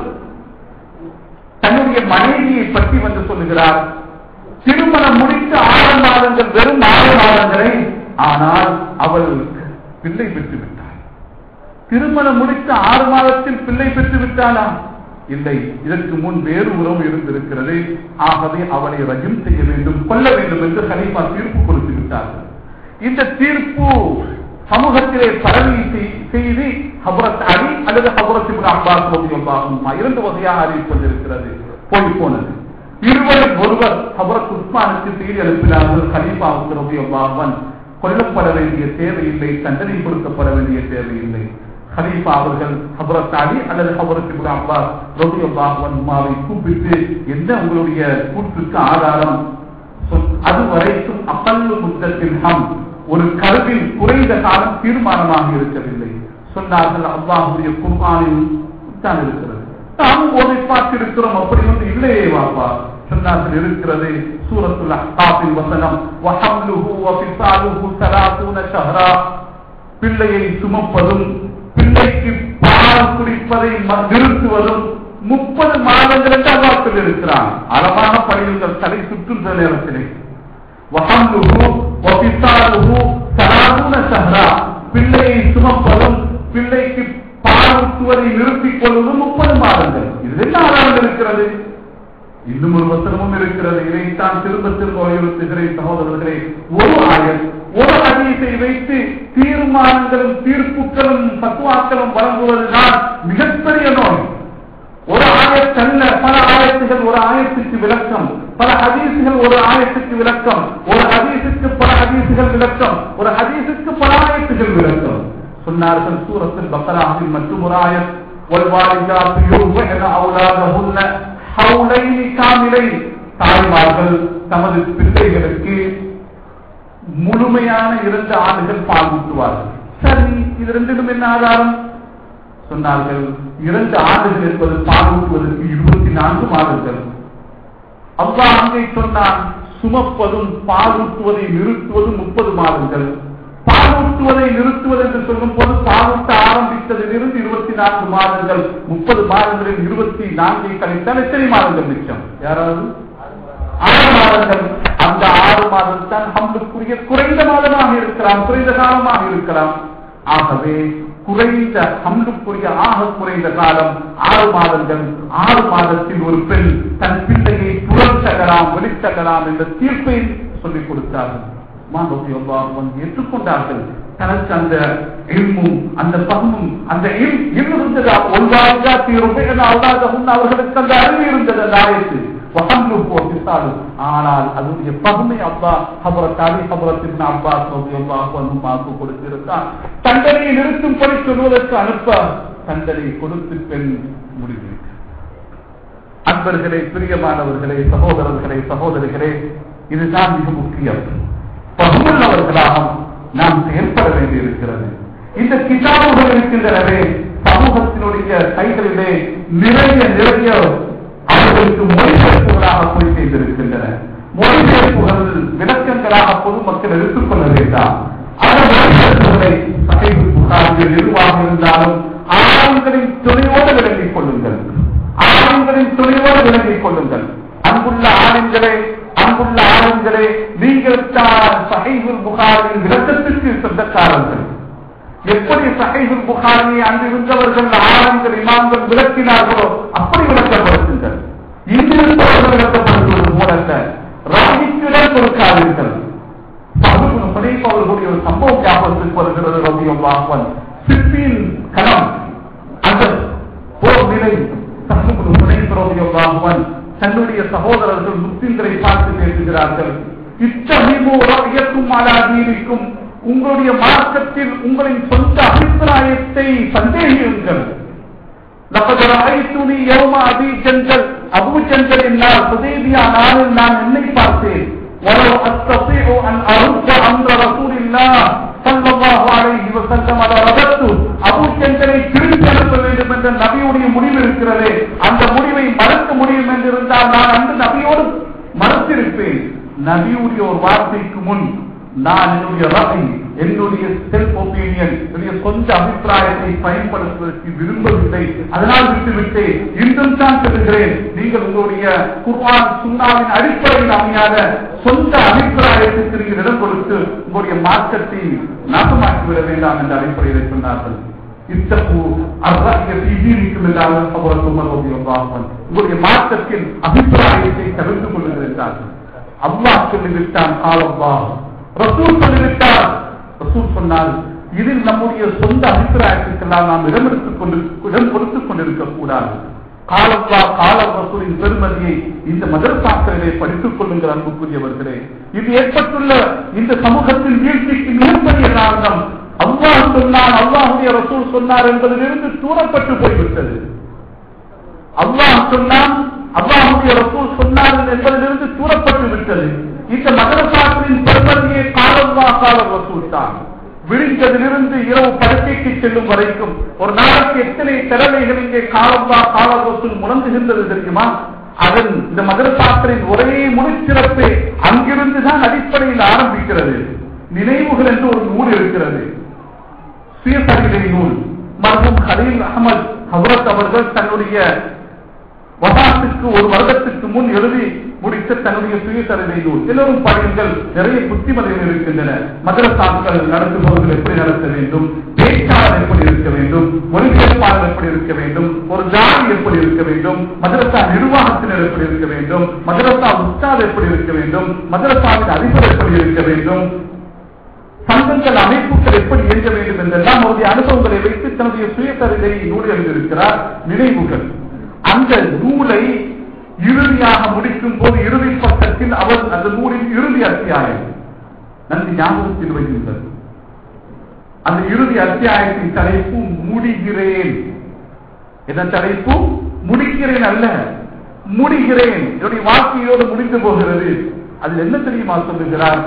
தன்னுடைய மனைவியை பற்றி வந்து சொல்லுகிறார் திருமணம் முடித்து ஆறு மாதங்கள் வெறும் ஆறு மாதங்களே ஆனால் அவள் பிள்ளை பெற்று விட்டார் திருமணம் முடித்த ஆறு மாதத்தில் பிள்ளை பெற்று விட்டாளா இல்லை இதற்கு முன் வேறு உறவு இருந்திருக்கிறது ஆகவே அவளை ரஜம் செய்ய வேண்டும் கொல்ல வேண்டும் என்று கலீஃபா தீர்ப்பு கொடுத்து விட்டார்கள் இந்த தீர்ப்பு சமூகத்திலே பரவி செய்தி ஹபரத் அலி அல்லது ஹபரத் இப்னு அப்பாஸ் ரலியல்லாஹு இரண்டு வகையாக அறிவிப்பதிருக்கிறது போய் போனது இருவரும் ஒருவர் ஹபரத் உஸ்மானுக்கு செய்தி அனுப்பினார்கள் கலீஃபாவுக்கு ரலியல்லாஹு கொல்லப்பட வேண்டிய தேவையில்லை தண்டனை கொடுக்கப்பட வேண்டிய தேவையில்லை ஹலீஃபா அவர்கள் ஹபரத் அலி அல்லது ஹபரத் இப்னு அப்பாஸ் ரலியல்லாஹு அன்ஹுவை கூப்பிட்டு என்ன உங்களுடைய கூற்றுக்கு ஆதாரம் அது வரைக்கும் அப்பல்லு முத்தத்தில் ஹம் ஒரு கருவில் குறைந்த காலம் தீர்மானமாக இருக்கவில்லை சொன்னார்கள் அல்லாஹுடைய குர்பானில் தான் இருக்கிறது நாம் ஓதை பார்த்திருக்கிறோம் அப்படி வந்து இல்லையே வாப்பா சொன்னார்கள் இருக்கிறது சூரத்துல் அஹ்காபில் வசனம் வஹம்லுஹு வஃபிசாலுஹு ஸலாத்தூன ஷஹரா பிள்ளையை சுமப்பதும் பிள்ளைக்கு பால் குடிப்பதை நிறுத்துவதும் முப்பது மாதங்கள் என்று அல்லாஹ் இருக்கிறான் அளவான பணிகள் தலை சுற்றுகிற நேரத்திலே பிள்ளையை சுமப்பதும் பிள்ளைக்கு பாலூட்டுவதை நிறுத்திக் கொள்வதும் முப்பது மாதங்கள் இது என்ன ஆதாரம் இருக்கிறது இன்னும் ஒரு வசனமும் இருக்கிறது இதைத்தான் திரும்ப திரும்ப வலியுறுத்துகிறேன் சகோதரர்களே ஒரு ஆயர் ஒரு அதிசை வைத்து தீர்மானங்களும் தீர்ப்புகளும் பத்துவாக்களும் வழங்குவதுதான் மிகப்பெரிய நோய் ஒரு ஆயத்தல்ல பல ஆயத்துகள் ஒரு ஆயத்துக்கு விளக்கம் பல ஹதீசுகள் ஒரு ஆயத்துக்கு விளக்கம் ஒரு ஹதீசுக்கு பல ஹதீசுகள் விளக்கம் ஒரு ஹதீசுக்கு பல ஆயத்துகள் விளக்கம் சொன்னார்கள் சூரத்தில் பக்கராவில் மற்றும் ஒரு ஆயத் والوالدات يرضعن أولادهن حولين كاملين தாய்மார்கள் தமது பிள்ளைகளுக்கு முழுமையான இரண்டு ஆண்டுகள் பால் ஊட்டுவார்கள் சரி இது ரெண்டிலும் என்ன ஆதாரம் சொன்னார்கள் இரண்டு ஆண்டுகள் என்பது பாலூட்டுவதற்கு இருபத்தி நான்கு மாதங்கள் அவ்வா அங்கே சொன்னான் சுமப்பதும் பாலூட்டுவதை நிறுத்துவதும் முப்பது மாதங்கள் பாலூட்டுவதை நிறுத்துவது என்று சொல்லும் போது பாலூட்ட ஆரம்பித்ததிலிருந்து இருபத்தி நான்கு மாதங்கள் முப்பது மாதங்களில் இருபத்தி நான்கை கழித்தால் எத்தனை மாதங்கள் மிச்சம் யாராவது ஆறு மாதங்கள் அந்த ஆறு மாதம் தான் நம்மளுக்குரிய குறைந்த மாதமாக இருக்கலாம் குறைந்த காலமாக இருக்கலாம் ஆகவே குறைந்த ஹம்லுக்குரிய ஆக குறைந்த காலம் ஆறு மாதங்கள் ஆறு மாதத்தில் ஒரு பெண் தன் பிள்ளையை புறத்தகலாம் வெளித்தகலாம் என்ற தீர்ப்பை சொல்லிக் கொடுத்தார்கள் ஏற்றுக்கொண்டார்கள் தனக்கு அந்த இல்மும் அந்த பகுமும் அந்த இருந்தது ஒன்றாக தீரும் அவர்களுக்கு அந்த அறிவு இருந்தது அந்த ஆயத்து ஆனால் அதனுடைய பகுமை அப்பா ஹபரத் அலி ஹபரத்தின் அப்பாஸ் அப்பாக்கு கொடுத்திருக்கான் தண்டனையை நிறுத்தும்படி சொல்வதற்கு அனுப்ப தண்டனை கொடுத்து பெண் முடிவு அன்பர்களே பிரியமானவர்களே சகோதரர்களே சகோதரிகளே இதுதான் மிக முக்கியம் பகுமுள்ளவர்களாக நாம் செயல்பட வேண்டியிருக்கிறது இந்த கிதாபுகள் இருக்கின்றனவே சமூகத்தினுடைய கைகளிலே நிறைய நிறைய அவர்களுக்கு மொழிபெயர்ப்புகளாக போய் செய்திருக்கின்றன மொழிபெயர்ப்புகள் விளக்கங்களாக பொதுமக்கள் எடுத்துக்கொள்ள வேண்டாம் அவர் வழிபடுத்துவதை சகைவு புகாரில் எதுவாக இருந்தாலும் ஆண்களின் துணையோடு விளங்கிக் கொள்ளுங்கள் ஆண்களின் துணையோடு விளங்கிக் கொள்ளுங்கள் அன்புள்ள ஆளுங்களே அன்புள்ள ஆளுங்களே நீங்கள் தான் சகைவுல் புகாரின் விளக்கத்திற்கு சொந்தக்காரர்கள் எப்படி சகைவுல் புகாரியை அங்கிருந்தவர்கள் ஆளுங்கள் இமாம்கள் விளக்கினார்களோ அப்படி விளக்கப்படுத்துங்கள் இங்கிருந்தவர்கள் விளக்கப்படுத்துவது போலல்ல ராணிக்கிடம் கொடுக்காதீர்கள் அவர்களுடைய ஒரு சம்பவம் ஞாபகத்துக்கு வருகிறது ரவியம் வாக்குவன் சிப்பின் களம் அந்த போர் நிலை ரவியம் வாக்குவன் தன்னுடைய சகோதரர்கள் முஸ்லிம்களை பார்த்து பேசுகிறார்கள் இச்சமீபோரும் அலாதீரிக்கும் உங்களுடைய மார்க்கத்தில் உங்களின் சொந்த அபிப்பிராயத்தை சந்தேகியுங்கள் لقد رأيتني يوم أبي جندل أبو جندل النار حديبيا நாளில் நான் என்னை பார்த்தேன் ولو أستطيع أن أرد أمر رسول الله صلى الله عليه وسلم على ربطه அபு ஜந்தலை திருப்பி அனுப்ப வேண்டும் என்ற நபியுடைய முடிவு இருக்கிறதே அந்த முடிவை மறுக்க முடியும் என்று இருந்தால் நான் அந்த நபியோடு மறுத்திருப்பேன் நபியுடைய ஒரு வார்த்தைக்கு முன் நான் என்னுடைய ரகை என்னுடைய செல்ஃப் ஒப்பீனியன் என்னுடைய சொந்த அபிப்பிராயத்தை பயன்படுத்துவதற்கு விரும்பவில்லை அதனால் விட்டுவிட்டு இன்றும் தான் சொல்லுகிறேன் நீங்கள் உங்களுடைய குர்ஆன் சுண்ணாவின் அடிப்படையில் அமையாத சொந்த அபிப்பிராயத்திற்கு நீங்கள் இடம் கொடுத்து உங்களுடைய மார்க்கத்தை நாசமாக்கிவிட வேண்டாம் என்ற அடிப்படையில் சொன்னார்கள் இத்தப்பு இருக்கும் என்றாலும் உங்களுடைய மார்க்கத்தில் அபிப்பிராயத்தை தவிர்த்து கொள்ளுகிறார்கள் அல்லாஹ் சொல்லிவிட்டான் காலம்வா ரசூல் சொல்லிவிட்டார் ரசூல் சொன்னால் இதில் நம்முடைய சொந்த அபிப்பிராயத்திற்கெல்லாம் நாம் இடம் எடுத்துக் கொண்டு இடம் கொடுத்துக் கொண்டிருக்க கூடாது காலப்பா கால ரசூலின் பெருமதியை இந்த மதரசாக்களிலே படித்துக் கொள்ளுங்கள் அன்புக்குரியவர்களே இது ஏற்பட்டுள்ள இந்த சமூகத்தின் வீழ்ச்சிக்கு மிகப்பெரிய காரணம் அல்லாஹ் சொன்னார் அல்லாஹுடைய ரசூல் சொன்னார் என்பதிலிருந்து தூரப்பட்டு போய்விட்டது அல்லாஹ் சொன்னான் அல்லாஹுடைய ரசூல் சொன்னார் என்பதிலிருந்து தூரப்பட்டு விட்டது இந்த மதரசாக்களின் பெருமதியை காலல்லா கால ரசூல் தான் விழிந்ததிலிருந்து இரவு படுக்கைக்கு செல்லும் வரைக்கும் ஒரு நாளைக்கு எத்தனை திறமைகள் இங்கே காலல்லா கால ரசூல் முழங்குகின்றது தெரியுமா அதன் இந்த மதரசாக்களின் ஒரே முழுச்சிறப்பு அங்கிருந்து தான் அடிப்படையில் ஆரம்பிக்கிறது நினைவுகள் என்று ஒரு நூல் இருக்கிறது சுயசரிதை நூல் மர்ஹூம் ஹலீல் அகமது ஹவரத் அவர்கள் தன்னுடைய வகாத்துக்கு ஒரு வருடத்துக்கு முன் எழுதி முடித்த தன்னுடைய சுயசரிதை நூல் எல்லோரும் படியுங்கள் நிறைய புத்திமதிகள் இருக்கின்றன மதரசாக்கள் நடத்துபவர்கள் எப்படி நடத்த வேண்டும் பேச்சாளர் எப்படி இருக்க வேண்டும் மொழிபெயர்ப்பாளர் எப்படி இருக்க வேண்டும் ஒரு ஜாதி எப்படி இருக்க வேண்டும் மதரசா நிர்வாகத்தினர் எப்படி இருக்க வேண்டும் மதரசா உஸ்தாத் எப்படி இருக்க வேண்டும் மதரசாவின் அதிபர் எப்படி இருக்க வேண்டும் சங்கங்கள் அமைப்புகள் எப்படி இயங்க வேண்டும் என்றெல்லாம் அவருடைய அனுபவங்களை வைத்து தன்னுடைய சுயசரிதை நூல் எழுதியிருக்கிறார் நினைவுகள் அந்த நூலை இறுதியாக முடிக்கும் போது இறுதி பக்கத்தில் அவர் அந்த நூலின் இறுதி அத்தியாயம் நன்றி ஞாபகத்தில் வைக்கின்றது அந்த இறுதி அத்தியாயத்தின் தலைப்பு முடிகிறேன் என்ன தலைப்பு முடிக்கிறேன் அல்ல முடிகிறேன் என்னுடைய வாழ்க்கையோடு முடிந்து போகிறது அதில் என்ன தெரியுமா சொல்லுகிறார்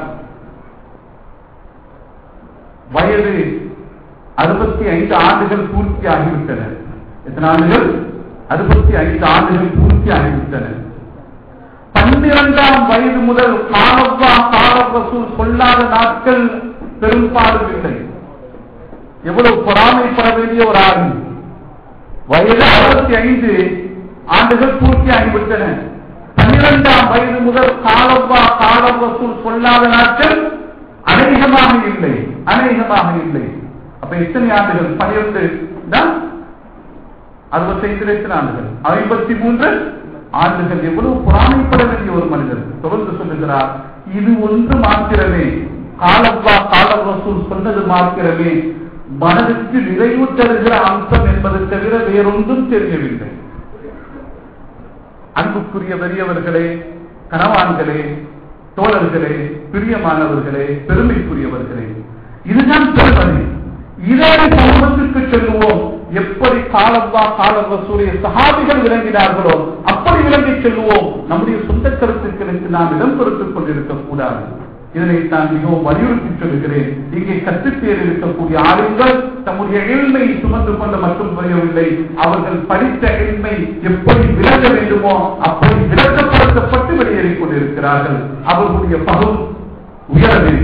வயது அறுபத்தி ஐந்து ஆண்டுகள் பூர்த்தி ஆகிவிட்டன எத்தனை ஆண்டுகள் அறுபத்தி ஐந்து ஆண்டுகள் பூர்த்தி ஆகிவிட்டன பன்னிரண்டாம் வயது முதல் காலப்பா காலவசூல் சொல்லாத நாட்கள் பெரும்பாலும் இல்லை எவ்வளவு பொறாமைப்பட வேண்டிய ஒரு ஆள் வயது அறுபத்தி ஐந்து ஆண்டுகள் பூர்த்தி ஆகிவிட்டன பன்னிரண்டாம் வயது முதல் காலப்பா காலவசூல் சொல்லாத நாட்கள் அநேகமாக இல்லை அநேகமாக இல்லை அப்ப எத்தனை ஆண்டுகள் பனிரெண்டு தான் அறுபத்தைந்து எத்தனை ஆண்டுகள் ஐம்பத்தி மூன்று ஆண்டுகள் எவ்வளவு புறாமைப்பட வேண்டிய ஒரு மனிதர் தொடர்ந்து சொல்லுகிறார் இது ஒன்று மாத்திரமே காலப்பா கால வசூல் சொன்னது மாத்திரமே மனதுக்கு நிறைவு தருகிற அம்சம் என்பது தவிர வேறொன்றும் தெரியவில்லை அன்புக்குரிய பெரியவர்களே கனவான்களே தோழர்களே பிரியமானவர்களே பெருமைக்குரியவர்களே இதுதான் பெருமதி இதே சமூகத்திற்கு செல்லுவோம் எப்படி காலவா காலவ சூரிய சகாபிகள் விளங்கினார்களோ அப்படி விளங்கி செல்லுவோம் நம்முடைய சொந்த கருத்துக்களுக்கு நாம் இடம் கொடுத்துக் கொண்டிருக்க கூடாது இதனை நான் மிகவும் வலியுறுத்தி சொல்கிறேன் இங்கே கற்றுத்தேர் இருக்கக்கூடிய ஆளுங்கள் தம்முடைய எளிமை சுமந்து கொண்டு மட்டும் புரியவில்லை அவர்கள் படித்த எளிமை எப்படி விளங்க வேண்டுமோ அப்படி விளக்கப்படுத்தப்பட்டு வெளியேறிக் கொண்டிருக்கிறார்கள் அவர்களுடைய பகும் உயர வேண்டும்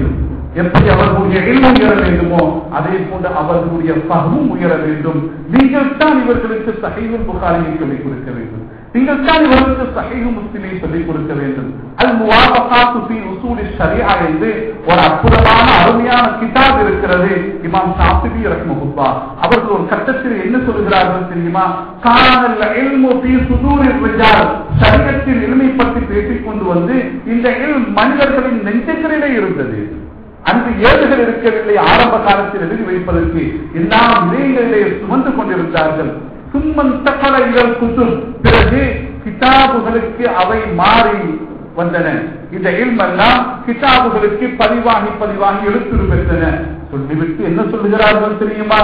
எப்படி அவர்களுடைய இல்மம் உயர வேண்டுமோ அதே போன்று அவர்களுடைய பகமும் உயர வேண்டும் நீங்கள் தான் இவர்களுக்கு சகைவும் புகாரியை சொல்லிக் கொடுக்க வேண்டும் நீங்கள் தான் இவர்களுக்கு சகைவு முஸ்லிமை சொல்லிக் கொடுக்க வேண்டும் அல் முவாபகாத்து ஃபீ உசூலி ஷரியா என்று ஒரு அற்புதமான அருமையான கிதாப் இருக்கிறது இமாம் ஷாஃபிபி ரஹ்மஹுல்லா அவர்கள் ஒரு கட்டத்தில் என்ன சொல்கிறார்கள் தெரியுமா கானல் இல்மு ஃபீ சுதூரிர் ரிஜால் ஷரியத்தின் இல்மை பற்றி பேசிக் கொண்டு வந்து இந்த இல் மனிதர்களின் நெஞ்சங்களிலே இருந்தது அன்று ஏடுகள் இருக்கவில்லை ஆரம்ப காலத்தில் எழுதி வைப்பதற்கு எல்லாம் இதயங்களிலே சுமந்து கொண்டிருந்தார்கள் சும்மன் தக்கல இதழ் குசும் பிறகு கிதாபுகளுக்கு அவை மாறி வந்தன இந்த இல்மெல்லாம் கிதாபுகளுக்கு பதிவாகி பதிவாகி எழுத்துரு பெற்றன சொல்லிவிட்டு என்ன சொல்லுகிறார்கள் தெரியுமா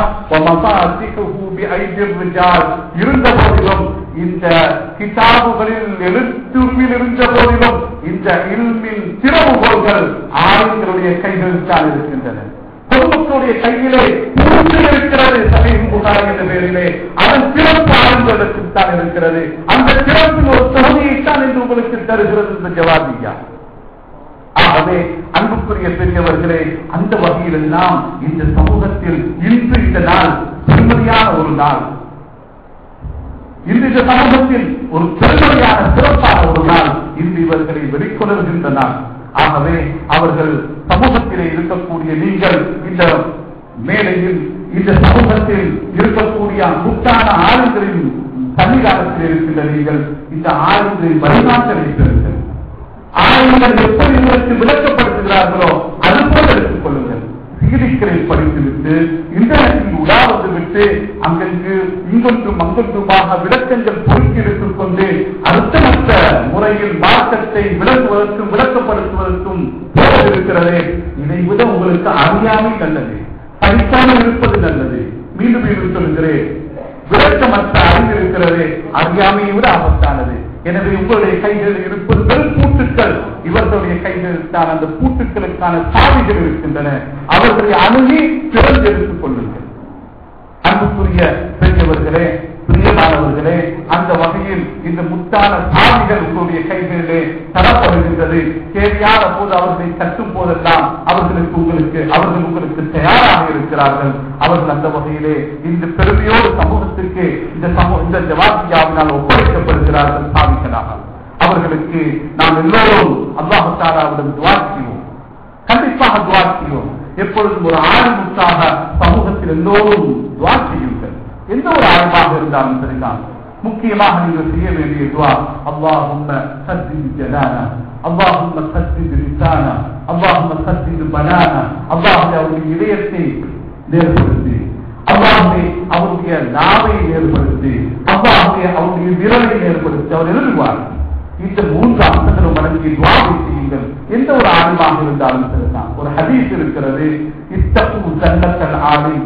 இருந்த போதிலும் இந்த கிதாபுகளில் எழுத்துருவில் இருந்த போதிலும் இந்த இல்மின் திறவுகோள்கள் ஆளுங்களுடைய கைகளில் தான் இருக்கின்றன பொதுமக்களுடைய கையிலே பூண்டு இருக்கிறது சமீப புகார் என்ற பெயரிலே அதன் சிறப்பு ஆளுநர்களுக்கு தான் இருக்கிறது அந்த சிறப்பின் ஒரு தொகுதியைத்தான் என்று உங்களுக்கு தருகிறது இந்த ஜவாபியா ஆகவே அன்புக்குரிய பெரியவர்களே அந்த வகையில் எல்லாம் இந்த சமூகத்தில் இன்று இந்த நாள் பெருமதியான ஒரு நாள் இன்று இந்த சமூகத்தில் ஒரு பெருமதியான சிறப்பான ஒரு நாள் இன்று இவர்களை வெளிக்கொணர்கின்ற நாள் ஆகவே அவர்கள் சமூகத்திலே இருக்கக்கூடிய நீங்கள் இந்த மேலையில் இந்த சமூகத்தில் இருக்கக்கூடிய முட்டான ஆளுங்களின் சன்னிதானத்தில் இருக்கின்ற நீங்கள் இந்த ஆளுங்களின் வழிகாட்டலை பெறுங்கள் ஆளுங்கள் எப்படி உங்களுக்கு விளக்கப்படுத்துகிறார்களோ அது போல எடுத்துக் கொள்ளுங்கள் சீரிக்களை படித்துவிட்டு இன்டர்நெட்டில் உலாவது விட்டு அங்கங்கு இங்கொன்றும் அங்கொன்றுமாக விளக்கங்கள் பொறுக்கி எடுத்துக் கொண்டு அர்த்தமற்ற முறையில் மார்க்கத்தை விளக்குவதற்கும் விளக்கப்படுத்துவதற்கும் போல இருக்கிறதே இதை விட உங்களுக்கு அறியாமை நல்லது படிக்காமல் இருப்பது நல்லது மீண்டும் மீண்டும் சொல்கிறேன் விளக்கமற்ற அறிவு இருக்கிறது அறியாமையை விட ஆபத்தானது எனவே உங்களுடைய கைகளில் இருப்பது வெறும் பூட்டுக்கள் இவர்களுடைய கைகளில் தான் அந்த பூட்டுக்களுக்கான சாவிகள் இருக்கின்றன அவர்களை அணுகி திறந்து எடுத்துக் கொள்ளுங்கள் அன்புக்குரிய பெரியவர்களே பிரியமானவர்களே அந்த வகையில் இந்த முத்தான சாவிகள் உங்களுடைய கைகளிலே தரப்படுகின்றது தேவையான போது அவர்களை தட்டும் போதெல்லாம் அவர்களுக்கு உங்களுக்கு அவர்கள் உங்களுக்கு தயாராக இருக்கிறார்கள் அவர்கள் அந்த வகையிலே இந்த பெருமையோடு சமூகத்திற்கு இந்த சமூக இந்த ஜவாபியாவினால் ஒப்படைக்கப்படுகிறார்கள் சாவிகளாக அவர்களுக்கு நாம் எல்லோரும் அல்லாஹாலாவிடம் துவா செய்வோம் கண்டிப்பாக துவா செய்வோம் எப்பொழுதும் ஒரு ஆரம்பத்தாக சமூகத்தில் எல்லோரும் துவா செய்யுங்கள் எந்த ஒரு ஆய்வாக இருந்தாலும் சரிதான் முக்கியமாக நீங்கள் செய்ய வேண்டிய துவா அல்லாஹும்ம சத்தின் ஜலானா அல்லாஹும்ம சத்தின் ரிசானா அல்லாஹும்ம சத்தின் பனானா அல்லாஹுடைய அவருடைய இதயத்தை நேர்படுத்தி அல்லாஹுடைய அவருடைய நாவை நேர்படுத்தி அல்லாஹுடைய அவருடைய விரலை நேர்படுத்தி அவர் எழுதுவார் இந்த மூன்று அம்சங்களும் வழங்கி துவாவை செய்யுங்கள் எந்த ஒரு ஆய்வாக இருந்தாலும் சரிதான் ஒரு ஹதீஸ் இருக்கிறது இத்தப்பு சன்னத்தல் ஆடி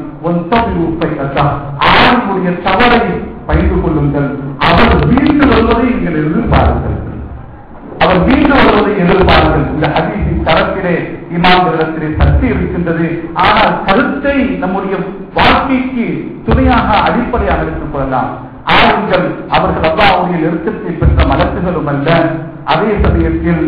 ஒன்றை ஆளுடைய தவறை பயின்று கொள்ளுங்கள் அவர் வீண்டு வருவதை நீங்கள் எதிர்பாருங்கள் அவர் வீண்டு வருவதை எதிர்பாருங்கள் இந்த ஹதீஸின் தரத்திலே இமாம்களிடத்திலே சக்தி இருக்கின்றது ஆனால் கருத்தை நம்முடைய வாழ்க்கைக்கு துணையாக அடிப்படையாக எடுத்துக் கொள்ளலாம் ஆளுங்கள் அவர்கள் அல்லாவுடைய நெருக்கத்தை பெற்ற மலக்குகளும் அல்ல அதே சமயத்தில்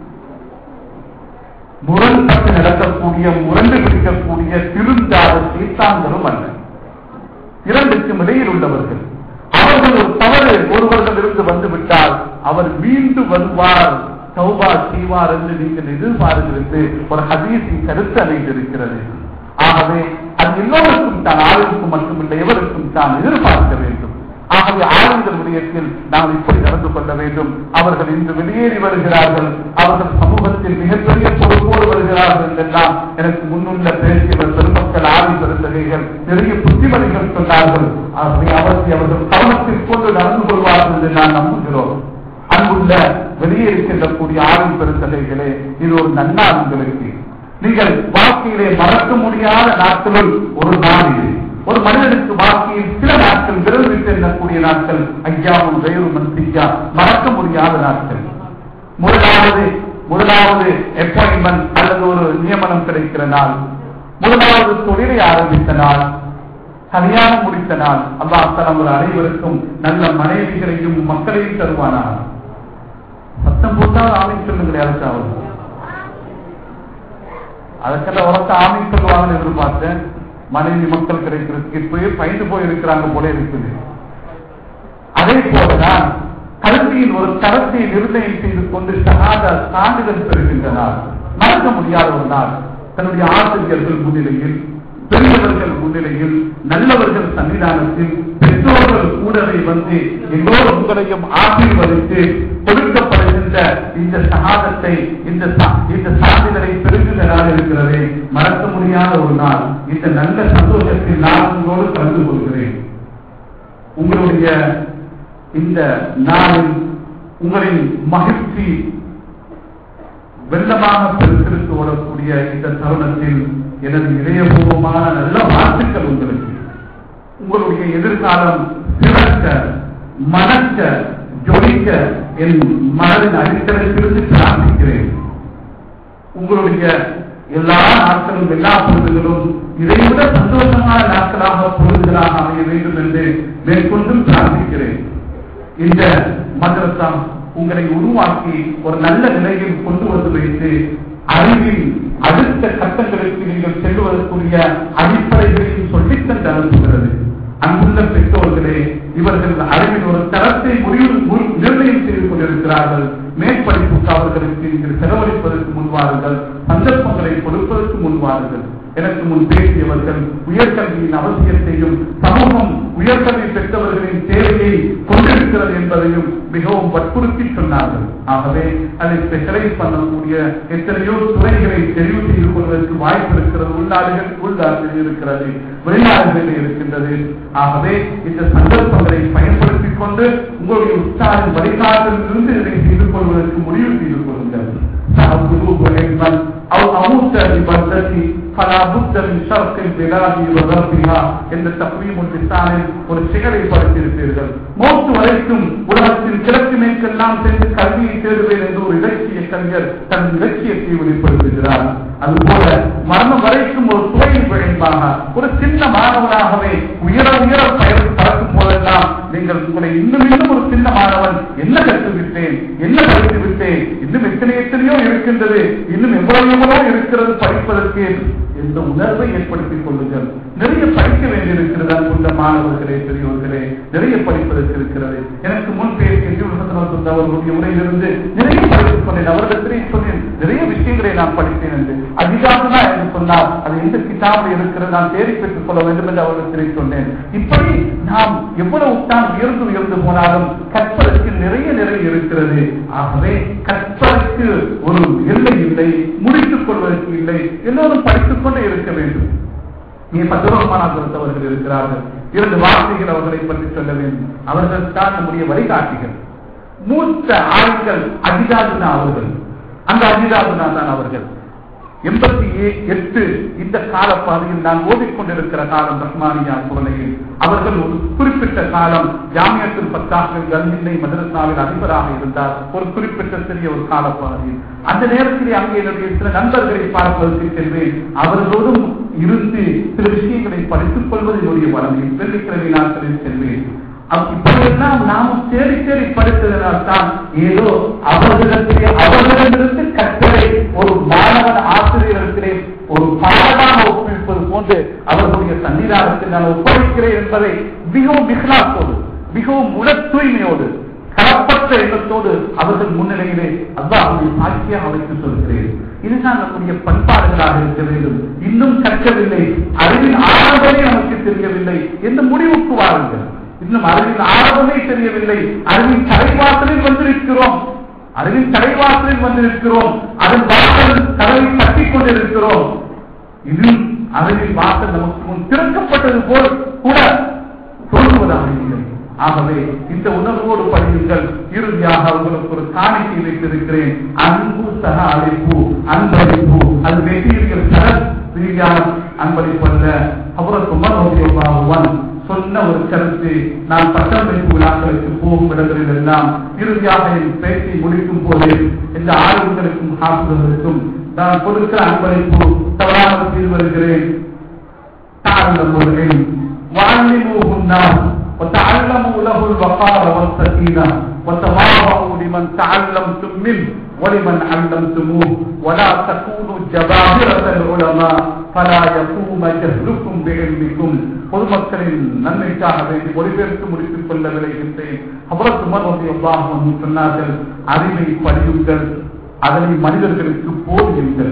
முரண்பட்டு நடக்கக்கூடிய முரண்டு பிடிக்கக்கூடிய திருந்தாத சீத்தான்களும் அல்ல இரண்டுக்கும் இடையில் உள்ளவர்கள் அவர்கள் ஒரு தவறு ஒருவர்கள் இருந்து வந்துவிட்டால் அவர் மீண்டும் வருவார் சௌபா செய்வார் என்று நீங்கள் எதிர்பாருங்கள் என்று ஒரு ஹதீஸின் கருத்து அமைந்திருக்கிறது ஆகவே அது எல்லோருக்கும் தான் ஆளுக்கும் மட்டுமில்லை எவருக்கும் தான் எதிர்பார்க்க வேண்டும் ஆகவே ஆளுநர் விடயத்தில் நாம் இப்படி நடந்து கொள்ள வேண்டும் அவர்கள் இன்று வெளியேறி வருகிறார்கள் அவர்கள் சமூகத்தில் மிகப்பெரிய பொறுப்போடு வருகிறார்கள் என்றெல்லாம் எனக்கு முன்னுள்ள பேசியவர் பெருமக்கள் ஆதி பெருந்தகைகள் நிறைய புத்திமதிகள் சொன்னார்கள் ஆகவே அவற்றை அவர்கள் கவனத்தில் கொண்டு நடந்து கொள்வார்கள் என்று நான் நம்புகிறோம் அன்புள்ள வெளியே இருக்கின்ற கூடிய ஆளும் பெருந்தகைகளே இது ஒரு நன்னாள் உங்களுக்கு நீங்கள் வாழ்க்கையிலே மறக்க முடியாத நாட்களுள் ஒரு நாள் இது ஒரு மனிதனுக்கு வாழ்க்கையில் சில நாட்கள் விரல் விட்டு எண்ணக்கூடிய நாட்கள் ஐயாவும் வேறு மன்சியா மறக்க முடியாத நாட்கள் முதலாவது முதலாவது அப்பாயின்மெண்ட் அல்லது ஒரு நியமனம் கிடைக்கிற நாள் முதலாவது தொழிலை ஆரம்பித்த நாள் கல்யாணம் முடித்த நாள் அல்லாஹ் ஒரு அனைவருக்கும் நல்ல மனைவிகளையும் மக்களையும் தருவானார் சத்தம் போட்டால் ஆமை சொல்லுங்கள் யாருக்காவது அதுக்கெல்லாம் உரத்த ஆமி சொல்லுவாங்கன்னு எதிர்பார்த்தேன் மனைவி மக்கள் கிடைக்கிறதுக்கு இப்பயே பயந்து போய் இருக்கிறாங்க போல இருக்குது அதே போலதான் கல்வியின் ஒரு தரத்தை நிர்ணயம் செய்து கொண்டு சகாத சான்றிதழ் பெறுகின்ற நாள் மறக்க முடியாத ஒரு நாள் தன்னுடைய ஆசிரியர்கள் முன்னிலையில் பெரியவர்கள் முன்னிலையில் நல்லவர்கள் சன்னிதானத்தில் பெற்றோர்கள் கூடவே வந்து எல்லோரும் உங்களையும் ஆசீர்வதித்து கொடுக்கப்படுகின்ற இந்த சகாதத்தை இந்த சா- இந்த சான்றிதழை பெறுகின்ற நாள் இருக்கிறது மறக்க முடியாத ஒரு நாள் இந்த நல்ல சந்தோஷத்தில் நான் உங்களோடு கலந்து கொள்கிறேன் உங்களுடைய இந்த நாளில் உங்களின் மகிழ்ச்சி வெள்ளமாக பெருத்திருக்கு ஓடக்கூடிய இந்த தருணத்தில் எனது இதயபூர்வமான நல்ல வாழ்த்துக்கள் உங்களுக்கு உங்களுடைய எதிர்காலம் சிறக்க மணக்க ஜொலிக்க என் மனதின் அடித்தளத்திலிருந்து பிரார்த்திக்கிறேன் உங்களுடைய எல்லா நாட்களும் எல்லா பொழுதுகளும் இதைவிட சந்தோஷமான நாட்களாக பொழுதுகளாக அமைய வேண்டும் என்று மேற்கொண்டும் பிரார்த்திக்கிறேன் இந்த மதரசா உங்களை உருவாக்கி ஒரு நல்ல நிலையில் கொண்டு வந்து வைத்து அறிவின் அடுத்த கட்டங்களுக்கு நீங்கள் செல்வதற்குரிய அடிப்படைகளையும் சொல்லித் தந்து அனுப்புகிறது அங்குள்ள பெற்றோர்களே இவர்கள் அறிவின் ஒரு தரத்தை முடிவு மு- நிர்ணயம் செய்து கொண்டிருக்கிறார்கள் மேற்படிப்புக்கு அவர்களுக்கு நீங்கள் செலவழிப்பதற்கு முன்வாருங்கள் சந்தர்ப்பங்களை கொடுப்பதற்கு முன்வாருங்கள் எனக்கு முன் பேசியவர்கள் உயர்கல்வியின் அவசியத்தையும் சமூகம் உயர்கல்வி பெற்றவர்களின் தேவையை கொண்டிருக்கிறது என்பதையும் மிகவும் வற்புறுத்தி சொன்னார்கள் ஆகவே அதை ஸ்பெஷலைஸ் பண்ணக்கூடிய எத்தனையோ துறைகளை தெரிவு செய்து கொள்வதற்கு வாய்ப்பு இருக்கிறது உள்நாடுகள் உள்நாடுகளில் இருக்கிறது வெளிநாடுகளில் இருக்கின்றது ஆகவே இந்த சந்தர்ப்பங்களை பயன்படுத்திக் கொண்டு உங்களுடைய உற்சாகம் வழிகாட்டிலிருந்து இதை செய்து கொள்வதற்கு முடிவு செய்து கொள்ளுங்கள் سأبلغ علما أو أموت ببلدتي فلا بد من شرق البلاد وغربها என்ற தக்வீமுல் லிசானில் ஒரு சிகரை படுத்திருப்பீர்கள் மௌத்து வரைக்கும் உலகத்தின் கிழக்கு மேற்கெல்லாம் சென்று கல்வியை தேடுவேன் என்று ஒரு இலக்கிய கவிஞர் தன் இலக்கியத்தை வெளிப்படுத்துகிறார் அதுபோல மரணம் வரைக்கும் ஒரு துறையின் விளைவாக ஒரு சின்ன மாணவனாகவே உயர உயர பயன் பறக்கும் போதெல்லாம் நீங்கள் உங்களை இன்னும் இன்னும் ஒரு சின்ன மாணவன் என்ன கற்றுவிட்டேன் என்ன படித்து விட்டேன் இன்னும் எத்தனை எத்தனையோ இருக்கின்றது இன்னும் எவ்வளவு எவ்வளோ இருக்கிறது படிப்பதற்கு என்ற உணர்வை ஏற்படுத்திக் கொள்ளுங்கள் நிறைய படிக்க வேண்டியிருக்கிறது அன்புள்ள மாணவர்களே பெரியோர்களே நிறைய படிப்பதற்கு இருக்கிறது எனக்கு முன் பேசிய ஜீவனத்தில் அவர்களுடைய உரையிலிருந்து நிறைய படித்துக் கொண்டேன் அவரிடத்திலே சொன்னேன் நிறைய விஷயங்களை நான் படித்தேன் என்று அதிகாரமா என்று சொன்னால் அது எந்த கிட்டாபில் இருக்கிறது நான் தேடி பெற்றுக் கொள்ள வேண்டும் என்று அவரிடத்திலே சொன்னேன் இப்படி நாம் எவ்வளவு தான் உயர்ந்து உயர்ந்து போனாலும் கற்பதற்கு நிறைய நிறைய இருக்கிறது ஆகவே கற்பதற்கு ஒரு எல்லை இல்லை முடித்துக் கொள்வதற்கு இல்லை எல்லோரும் படித்துக் கொண்டே இருக்க வேண்டும் நீ பத்துரமானவர்கள் இருக்கிறார்கள் இரண்டு வார்த்தைகள் அவர்களை பற்றி சொல்ல வேண்டும் அவர்கள் தான் நம்முடைய வழிகாட்டிகள் மூத்த ஆண்கள் அஜிதாதுனா அவர்கள் அந்த அஜிதாதுனா தான் அவர்கள் எண்பத்தி எட்டு இந்த காலப்பாதையில் நான் ஓதிக்கொண்டிருக்கிற காலம் ரஹ்மானியா குரலையில் அவர்கள் ஒரு குறிப்பிட்ட காலம் ஜாமியத்தில் பத்தாக கல்வினை மதரசாவில் அதிபராக இருந்தார் ஒரு குறிப்பிட்ட சிறிய ஒரு காலப்பாதையில் அந்த நேரத்தில் அங்கே என்னுடைய சில நண்பர்களை பார்ப்பதற்கு செல்வேன் அவர்களோடும் இருந்து சில விஷயங்களை படித்துக் கொள்வது என்னுடைய வளமை வெள்ளிக்கிழமை நாட்களில் செல்வேன் அப்ப இப்படியெல்லாம் நாமும் தேடி தேடி படித்ததனால் தான் ஏதோ அவர்களிடத்திலே அவர்களிடமிருந்து கற்றலை ஒரு மாணவன் ஆசிரியரிடத்திலே ஒரு பாடமாக ஒப்புவிப்பது போன்று அவர்களுடைய சன்னிதானத்தில் நான் ஒப்படைக்கிறேன் என்பதை மிகவும் மிகலாத்தோடு மிகவும் உல தூய்மையோடு கலப்பற்ற எண்ணத்தோடு அவர்கள் முன்னிலையிலே அல்லாஹுடைய சாட்சியாக வைத்து சொல்கிறேன் இதுதான் நம்முடைய பண்பாடுகளாக இருக்க வேண்டும் இன்னும் கற்கவில்லை அறிவின் ஆரம்பமே நமக்கு தெரியவில்லை என்ற முடிவுக்கு வாருங்கள் இன்னும் அறிவின் ஆரம்பமே தெரியவில்லை அறிவின் தலைவாசலில் வந்திருக்கிறோம் அறிவின் தலைவாசலில் வந்திருக்கிறோம் அதன் வாசல் கதவை தட்டிக் கொண்டிருக்கிறோம் இன்னும் அறிவின் வாசல் நமக்கு முன் திறக்கப்பட்டது போல் கூட தோன்றுவதாக இல்லை ஆகவே இந்த உணர்வோடு படியுங்கள் இறுதியாக உங்களுக்கு ஒரு காணிக்கை வைத்திருக்கிறேன் அன்பு சக அழைப்பு அன்பளிப்பு அது மெட்டீரியல் சரத் ரீதியான அன்பளிப்பு அல்ல அவருக்கு உமர் சொன்ன ஒரு கருத்து நான் பட்டம் வைப்பு விழாக்களுக்கு போகும் இடங்களில் எல்லாம் இறுதியாக என் பேச்சை முடிக்கும் போது இந்த ஆளுங்களுக்கும் ஹாஸ்பிட்டலுக்கும் நான் கொடுக்கிற அன்பளிப்பு தவறாமல் செய்து வருகிறேன் تعلموا العلم وعلموه الناس وتعلموا له الوقار والسكينة وتواضعوا لمن تعلمتم منه ولمن علمتموه ولا تكونوا جبابرة العلماء فلا يقوم جهلكم بعلمكم பொதுமக்களின் நன்மைக்காக வேண்டி மொழிபெயர்த்து முடித்துக் கொள்ள விளைகின்றேன் அவரது மறுபடியும் சொன்னார்கள் அறிவை படியுங்கள் அதனை மனிதர்களுக்கு போதுங்கள்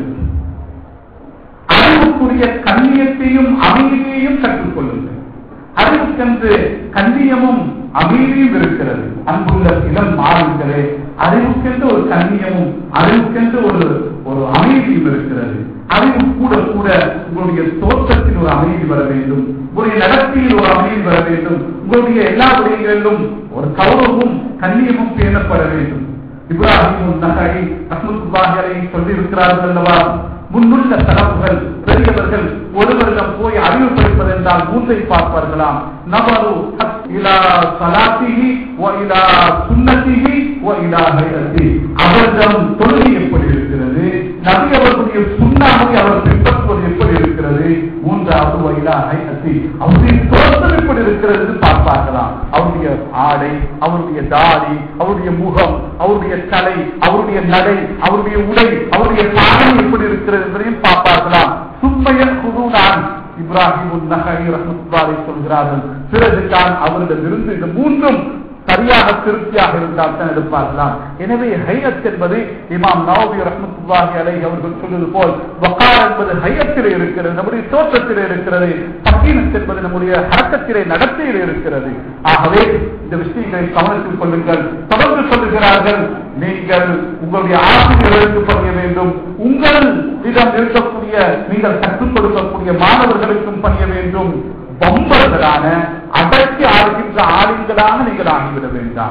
அறிவுக்குரிய கண்ணியத்தையும் அமைதியையும் கற்றுக்கொள்ளுங்கள் அறிவுக்கென்று கண்ணியமும் அமைதியும் இருக்கிறது அன்புள்ள இளம் மாறுங்களே அறிவுக்கென்று ஒரு கண்ணியமும் அறிவுக்கென்று ஒரு ஒரு அமைதியும் இருக்கிறது அறிவு கூட கூட உங்களுடைய தோற்றத்தில் ஒரு அமைதி வர வேண்டும் உங்களுடைய நடத்தையில் ஒரு அமைதி வர வேண்டும் உங்களுடைய எல்லா விடயங்களிலும் ஒரு கௌரவமும் கண்ணியமும் பேணப்பட வேண்டும் இப்ராஹிம் நகை அஹ்மத்துல்லாஹரை சொல்லியிருக்கிறார்கள் அல்லவா முன்னுள்ள தரப்புகள் பெரியவர்கள் ஒருவரிடம் போய் அறிவு படிப்பது என்றால் மூன்றை பார்ப்பார்களாம் நபரு இலா சலாத்திகி வ இலா சுன்னத்திகி வ இலா ஹைரத்தி அவரிடம் தொழுகை எப்படி இருக்கிறது நபி அவர்களுடைய சுண்ணாமை அவர் பின்பற்றுவது எப்படி இருக்கிறது மூன்றாவது வ இலா ஹைரத்தி அவருடைய தோற்றம் எப்படி இருக்கிறது என்று பார்ப்பார்களாம் அவருடைய ஆடை அவருடைய தாடி அவருடைய முகம் அவருடைய தலை அவருடைய நடை அவருடைய உடை அவருடைய பாடம் எப்படி இருக்கிறது என்பதையும் பார்ப்பார்களாம் சும்மையன் குருடான் இப்ராஹிம் நகை ரஹமத்துல்லாரை சொல்கிறார்கள் பிறகு தான் அவரிடமிருந்து இந்த மூன்றும் சரியாக திருப்தியாக இருந்தால் தான் எடுப்பார்களாம் எனவே ஹையத் என்பது இமாம் நவபி ரஹமத்துல்லாஹி அலை அவர்கள் சொல்வது போல் வக்கார் என்பது ஹையத்திலே இருக்கிறது நம்முடைய தோற்றத்திலே இருக்கிறது பக்கீனத் என்பது நம்முடைய ஹரக்கத்திலே நடத்தையிலே இருக்கிறது ஆகவே இந்த விஷயங்களை கவனத்தில் கொள்ளுங்கள் தொடர்ந்து சொல்லுகிறார்கள் நீங்கள் உங்களுடைய ஆசிரியர்களுக்கு பணிய வேண்டும் உங்கள் இடம் இருக்கக்கூடிய நீங்கள் கற்றுக் கொடுக்கக்கூடிய மாணவர்களுக்கும் பணிய வேண்டும் பம்பர்களான அடக்கி ஆடுகின்ற ஆளுங்களாக நீங்கள் ஆகிவிட வேண்டாம்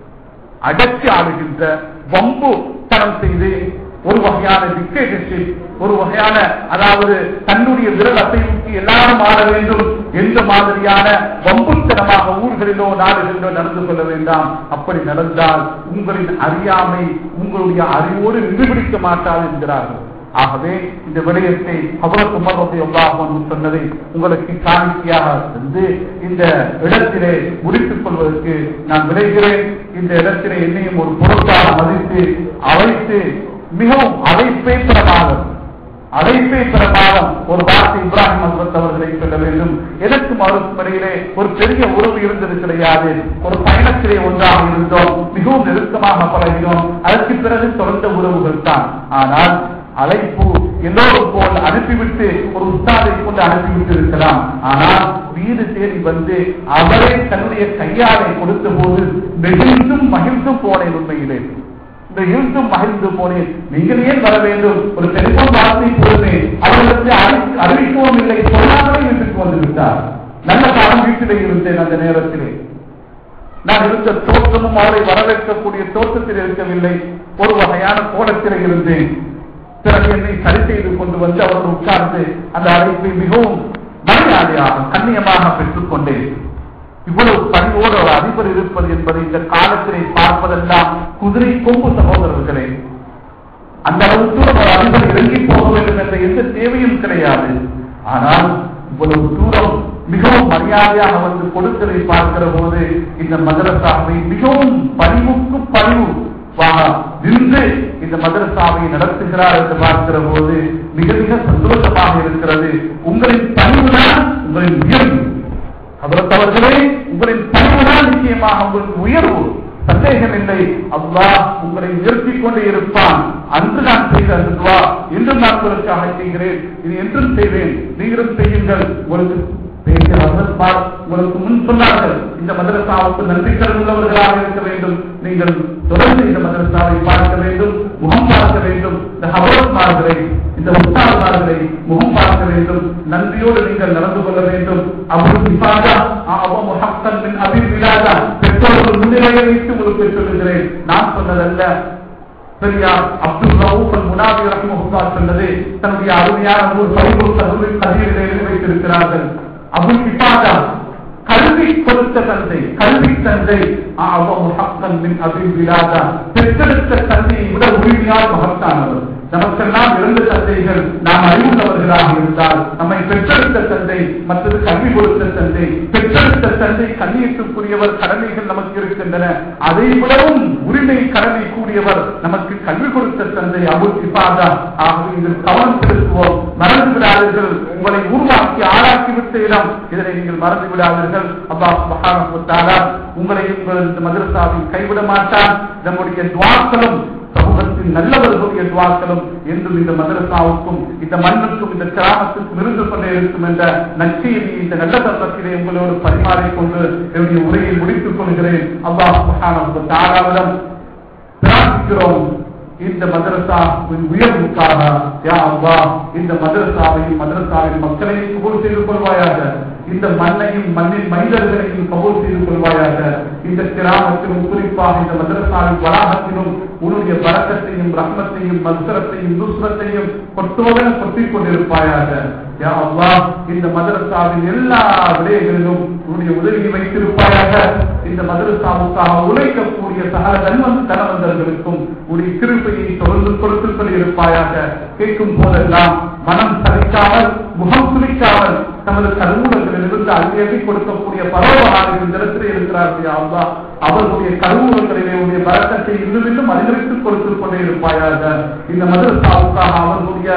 அடக்கி ஆடுகின்ற வம்பு தனம் செய்து ஒரு வகையான டிக்டேட்டர்ஷிப் ஒரு வகையான அதாவது தன்னுடைய விரல் அசைவுக்கு எல்லாரும் ஆட வேண்டும் என்ற மாதிரியான வம்புத்தனமாக ஊர்களிலோ நாடுகளிலோ நடந்து கொள்ள வேண்டாம் அப்படி நடந்தால் உங்களின் அறியாமை உங்களுடைய அறிவோடு நிறுபிடிக்க மாட்டாது என்கிறார்கள் ஆகவே இந்த விடயத்தை அவருக்கு உமரத்தை ஒன்றாகும் சொன்னதை உங்களுக்கு காணிக்கையாக இருந்து இந்த இடத்திலே முடித்துக் கொள்வதற்கு நான் விளைகிறேன் இந்த இடத்திலே என்னையும் ஒரு பொருட்டாக மதித்து அழைத்து மிகவும் அழைப்பை பெறமாக அழைப்பை பெறமாக ஒரு வார்த்தை இப்ராஹிம் அஸ்வத் அவர்களை சொல்ல வேண்டும் எனக்கும் அவருக்கும் இடையிலே ஒரு பெரிய உறவு இருந்தது கிடையாது ஒரு பயணத்திலே ஒன்றாக இருந்தோம் மிகவும் நெருக்கமாக பழகினோம் அதற்கு பிறகு தொடர்ந்த உறவுகள் தான் ஆனால் அழைப்பு எல்லோரும் போல் அனுப்பிவிட்டு ஒரு உஸ்தாதை கொண்டு அனுப்பிவிட்டு இருக்கலாம் ஆனால் வீடு தேடி வந்து அவரை தன்னுடைய கையாலை கொடுத்த போது நெகிழ்ந்தும் மகிழ்ந்தும் போனேன் உண்மையிலே இந்த இருந்தும் மகிழ்ந்து போனேன் நீங்கள் ஏன் வர வேண்டும் ஒரு டெலிபோன் வார்த்தை போதுமே அவர்களுக்கு அறி- அறிவிக்கவும் இல்லை சொல்லாமலே வீட்டுக்கு வந்து விட்டார் நல்ல காலம் வீட்டிலே இருந்தேன் அந்த நேரத்திலே நான் இருந்த தோற்றமும் அவரை வரவேற்கக்கூடிய தோற்றத்தில் இருக்கவில்லை ஒரு வகையான கோலத்திலே இருந்தேன் பிறகு என்னை சரி செய்து கொண்டு வந்து அவர்கள் உட்கார்ந்து அந்த அழைப்பை மிகவும் மரியாதையாக கண்ணியமாக பெற்றுக் கொண்டேன் இவ்வளவு பணிவோடு ஒரு அதிபர் இருப்பது என்பதை இந்த காலத்திலே பார்ப்பதெல்லாம் குதிரை கொம்பு சகோதரர்களே அந்த அளவு தூரம் ஒரு அதிபர் இறங்கி போக வேண்டும் என்ற எந்த தேவையும் கிடையாது ஆனால் இவ்வளவு தூரம் மிகவும் மரியாதையாக வந்து கொடுத்ததை பார்க்கிற போது இந்த மதரசாவை மிகவும் பணிவுக்கு பணிவு வாக நின்று இந்த மதரசாவை நடத்துகிறார் என்று பார்க்கிற போது மிக மிக சந்தோஷமாக இருக்கிறது உங்களின் பணிவுதான் உங்களின் உயர்வு அவர்களே உங்களின் பணிவுதான் நிச்சயமாக உங்களுக்கு உயர்வு சந்தேகம் இல்லை அல்லாஹ் உங்களை உயர்த்திக் கொண்டே இருப்பான் அன்று நான் செய்த அந்த துவா இன்றும் நான் உங்களுக்காக செய்கிறேன் இது என்றும் செய்வேன் நீங்களும் செய்யுங்கள் உங்களுக்கு பேசிய வசப்பார் உங்களுக்கு முன் சொன்னார்கள் இந்த மதரசாவுக்கு நன்றிக்கடன் உள்ளவர்களாக இருக்க வேண்டும் நீங்கள் தொடர்ந்து இந்த மதரசாவை பார்க்க வேண்டும் முகம் பார்க்க வேண்டும் இந்த ஹபரத்மார்களை இந்த உத்தார்மார்களை முகம் பார்க்க வேண்டும் நன்றியோடு நீங்கள் நடந்து கொள்ள வேண்டும் அவர் இப்பாதா அவன் முஹத்தன் மின் அபிர் விழாதா பெற்றோர்கள் முன்னிலையை வைத்து உங்களுக்கு சொல்லுகிறேன் நான் சொன்னதல்ல பெரியார் அப்துல் ரவுப் அல் முனாபி ரஹ்மஹுல்லா சொன்னது தன்னுடைய அருமையான ஒரு பதிவு தகவல் கதிரிலே எழுதி வைத்திருக்கிறார்கள் அபுல் இபாதா கல்வி கொடுத்த தந்தை கல்வி தந்தை அவன் ஹக்கன் மின் அபில் விலாதா பெற்றெடுத்த தந்தையை விட உரிமையால் மகத்தானவர் நமக்கெல்லாம் இரண்டு தந்தைகள் நாம் அறிவுள்ளவர்களாக இருந்தால் நம்மை பெற்றெடுத்த தந்தை மற்றது கல்வி கொடுத்த தந்தை பெற்றெடுத்த தந்தை கண்ணியத்துக்குரியவர் கடமைகள் நமக்கு இருக்கின்றன அதை விடவும் உரிமை கடமை கூடியவர் நமக்கு கல்வி கொடுத்த தந்தை அபுல் இபாதா ஆகவே இதில் கவனம் செலுத்துவோம் மறந்து விடாதீர்கள் உங்களை உருவாக்கி ஆளாக்கி விட்ட இடம் இதனை நீங்கள் மறந்து விடாதீர்கள் அல்லாஹ் சுப்ஹானஹு வ தஆலா உங்களை உங்கள் இந்த மதரசாவில் கைவிட மாட்டான் நம்முடைய துவாக்களும் சமூகத்தின் நல்லவர்களுடைய துவாக்களும் என்றும் இந்த மதரசாவுக்கும் இந்த மண்ணுக்கும் இந்த கிராமத்துக்கும் இருந்து கொண்டே இருக்கும் என்ற நற்செய்தி இந்த நல்ல தருணத்திலே உங்களோடு பரிமாறிக் கொண்டு என்னுடைய உரையை முடித்துக் கொள்கிறேன் அல்லாஹ் சுப்ஹானஹு வ தஆலாவிடம் பிரார்த்திக்கிறோம் இந்த மதரசா உயர்வுக்காக யா அல்லாஹ் இந்த மதரசாவையும் மதரசாவின் மக்களையும் கபூல் செய்து கொள்வாயாக இந்த மண்ணையும் மண்ணின் மனிதர்களையும் கபூல் செய்து கொள்வாயாக இந்த கிராமத்திலும் குறிப்பாக இந்த மதரசாவின் வளாகத்திலும் உன்னுடைய பழக்கத்தையும் ரத்னத்தையும் மத்சரத்தையும் நுஸ்ரத்தையும் கொட்டோவென கொட்டிக் கொண்டிருப்பாயாக யா அல்லாஹ் இந்த மதரசாவின் எல்லா விடயங்களிலும் உன்னுடைய உதவியை வைத்திருப்பாயாக இந்த மதரசாவுக்காக உழைக்கக்கூடிய சகல தன்வந்த தனவந்தர்களுக்கும் உடைய கிருப்பையை தொடர்ந்து கொடுத்துக் கொண்டிருப்பாயாக கேட்கும் போதெல்லாம் மனம் சலிக்காமல் முகம் சுளிக்காமல் தமது கருவூலங்களிலிருந்து அள்ளி கொடுக்கக்கூடிய பரவலாக இந்த இடத்திலே இருக்கிறார்கள் யா அல்லாஹ் அவர்களுடைய கருவூலங்களிலே உடைய பழக்கத்தை இன்னும் இன்னும் அதிகரித்துக் கொடுத்துக் கொண்டே இருப்பாயாக இந்த மதரசாவுக்காக அவர்களுடைய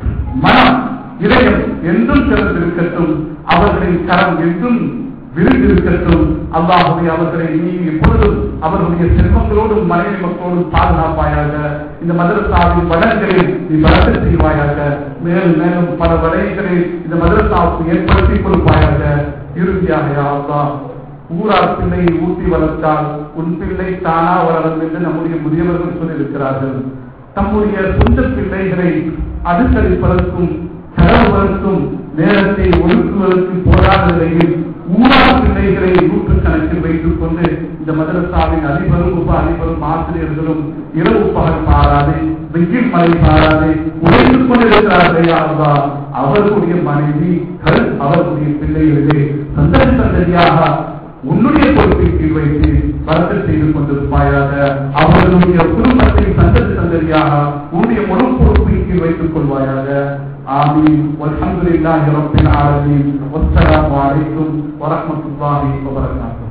மனம் இதயம் என்றும் திறந்திருக்கட்டும் அவர்களின் கரம் என்றும் விருந்திருக்கட்டும் அல்லாஹுடைய அவர்களை நீ எப்பொழுதும் அவர்களுடைய செல்வங்களோடும் மனைவி மக்களோடும் பாதுகாப்பாயாக இந்த மதரசாவின் வளங்களில் நீ வளர்ச்சி செய்வாயாக மேலும் மேலும் பல வளையங்களை இந்த மதரசாவுக்கு ஏற்படுத்தி கொடுப்பாயாக இறுதியாக யா அல்லாஹ் ஊரார் பிள்ளையை ஊட்டி வளர்த்தால் உன் பிள்ளை தானா வளரும் என்று நம்முடைய முதியவர்கள் சொல்லியிருக்கிறார்கள் தம்முடைய சொந்த பிள்ளைகளை அனுசரிப்பதற்கும் செலவுகளுக்கும் நேரத்தை ஒதுக்குவதற்கு போராத நிலையில் ஊரார் பிள்ளைகளை நூற்று கணக்கில் வைத்துக் கொண்டு இந்த மதரசாவின் அதிபரும் உப அதிபரும் ஆசிரியர்களும் இரவு பகல் பாராது வெயில் மழை பாராது உழைத்துக் கொண்டிருக்கிறார்கள் அல்லா அவர்களுடைய மனைவிகள் அவர்களுடைய பிள்ளைகளே சந்ததி சந்ததியாக உன்னுடைய பொறுப்பை கீழ் வைத்து வளர்த்து செய்து கொண்டிருப்பாயாக அவர்களுடைய குடும்பத்தை சந்ததி சந்ததியாக உன்னுடைய முழு பொறுப்பை கீழ் வைத்துக் கொள்வாயாக آمين والحمد لله رب العالمين والسلام عليكم ورحمة الله وبركاته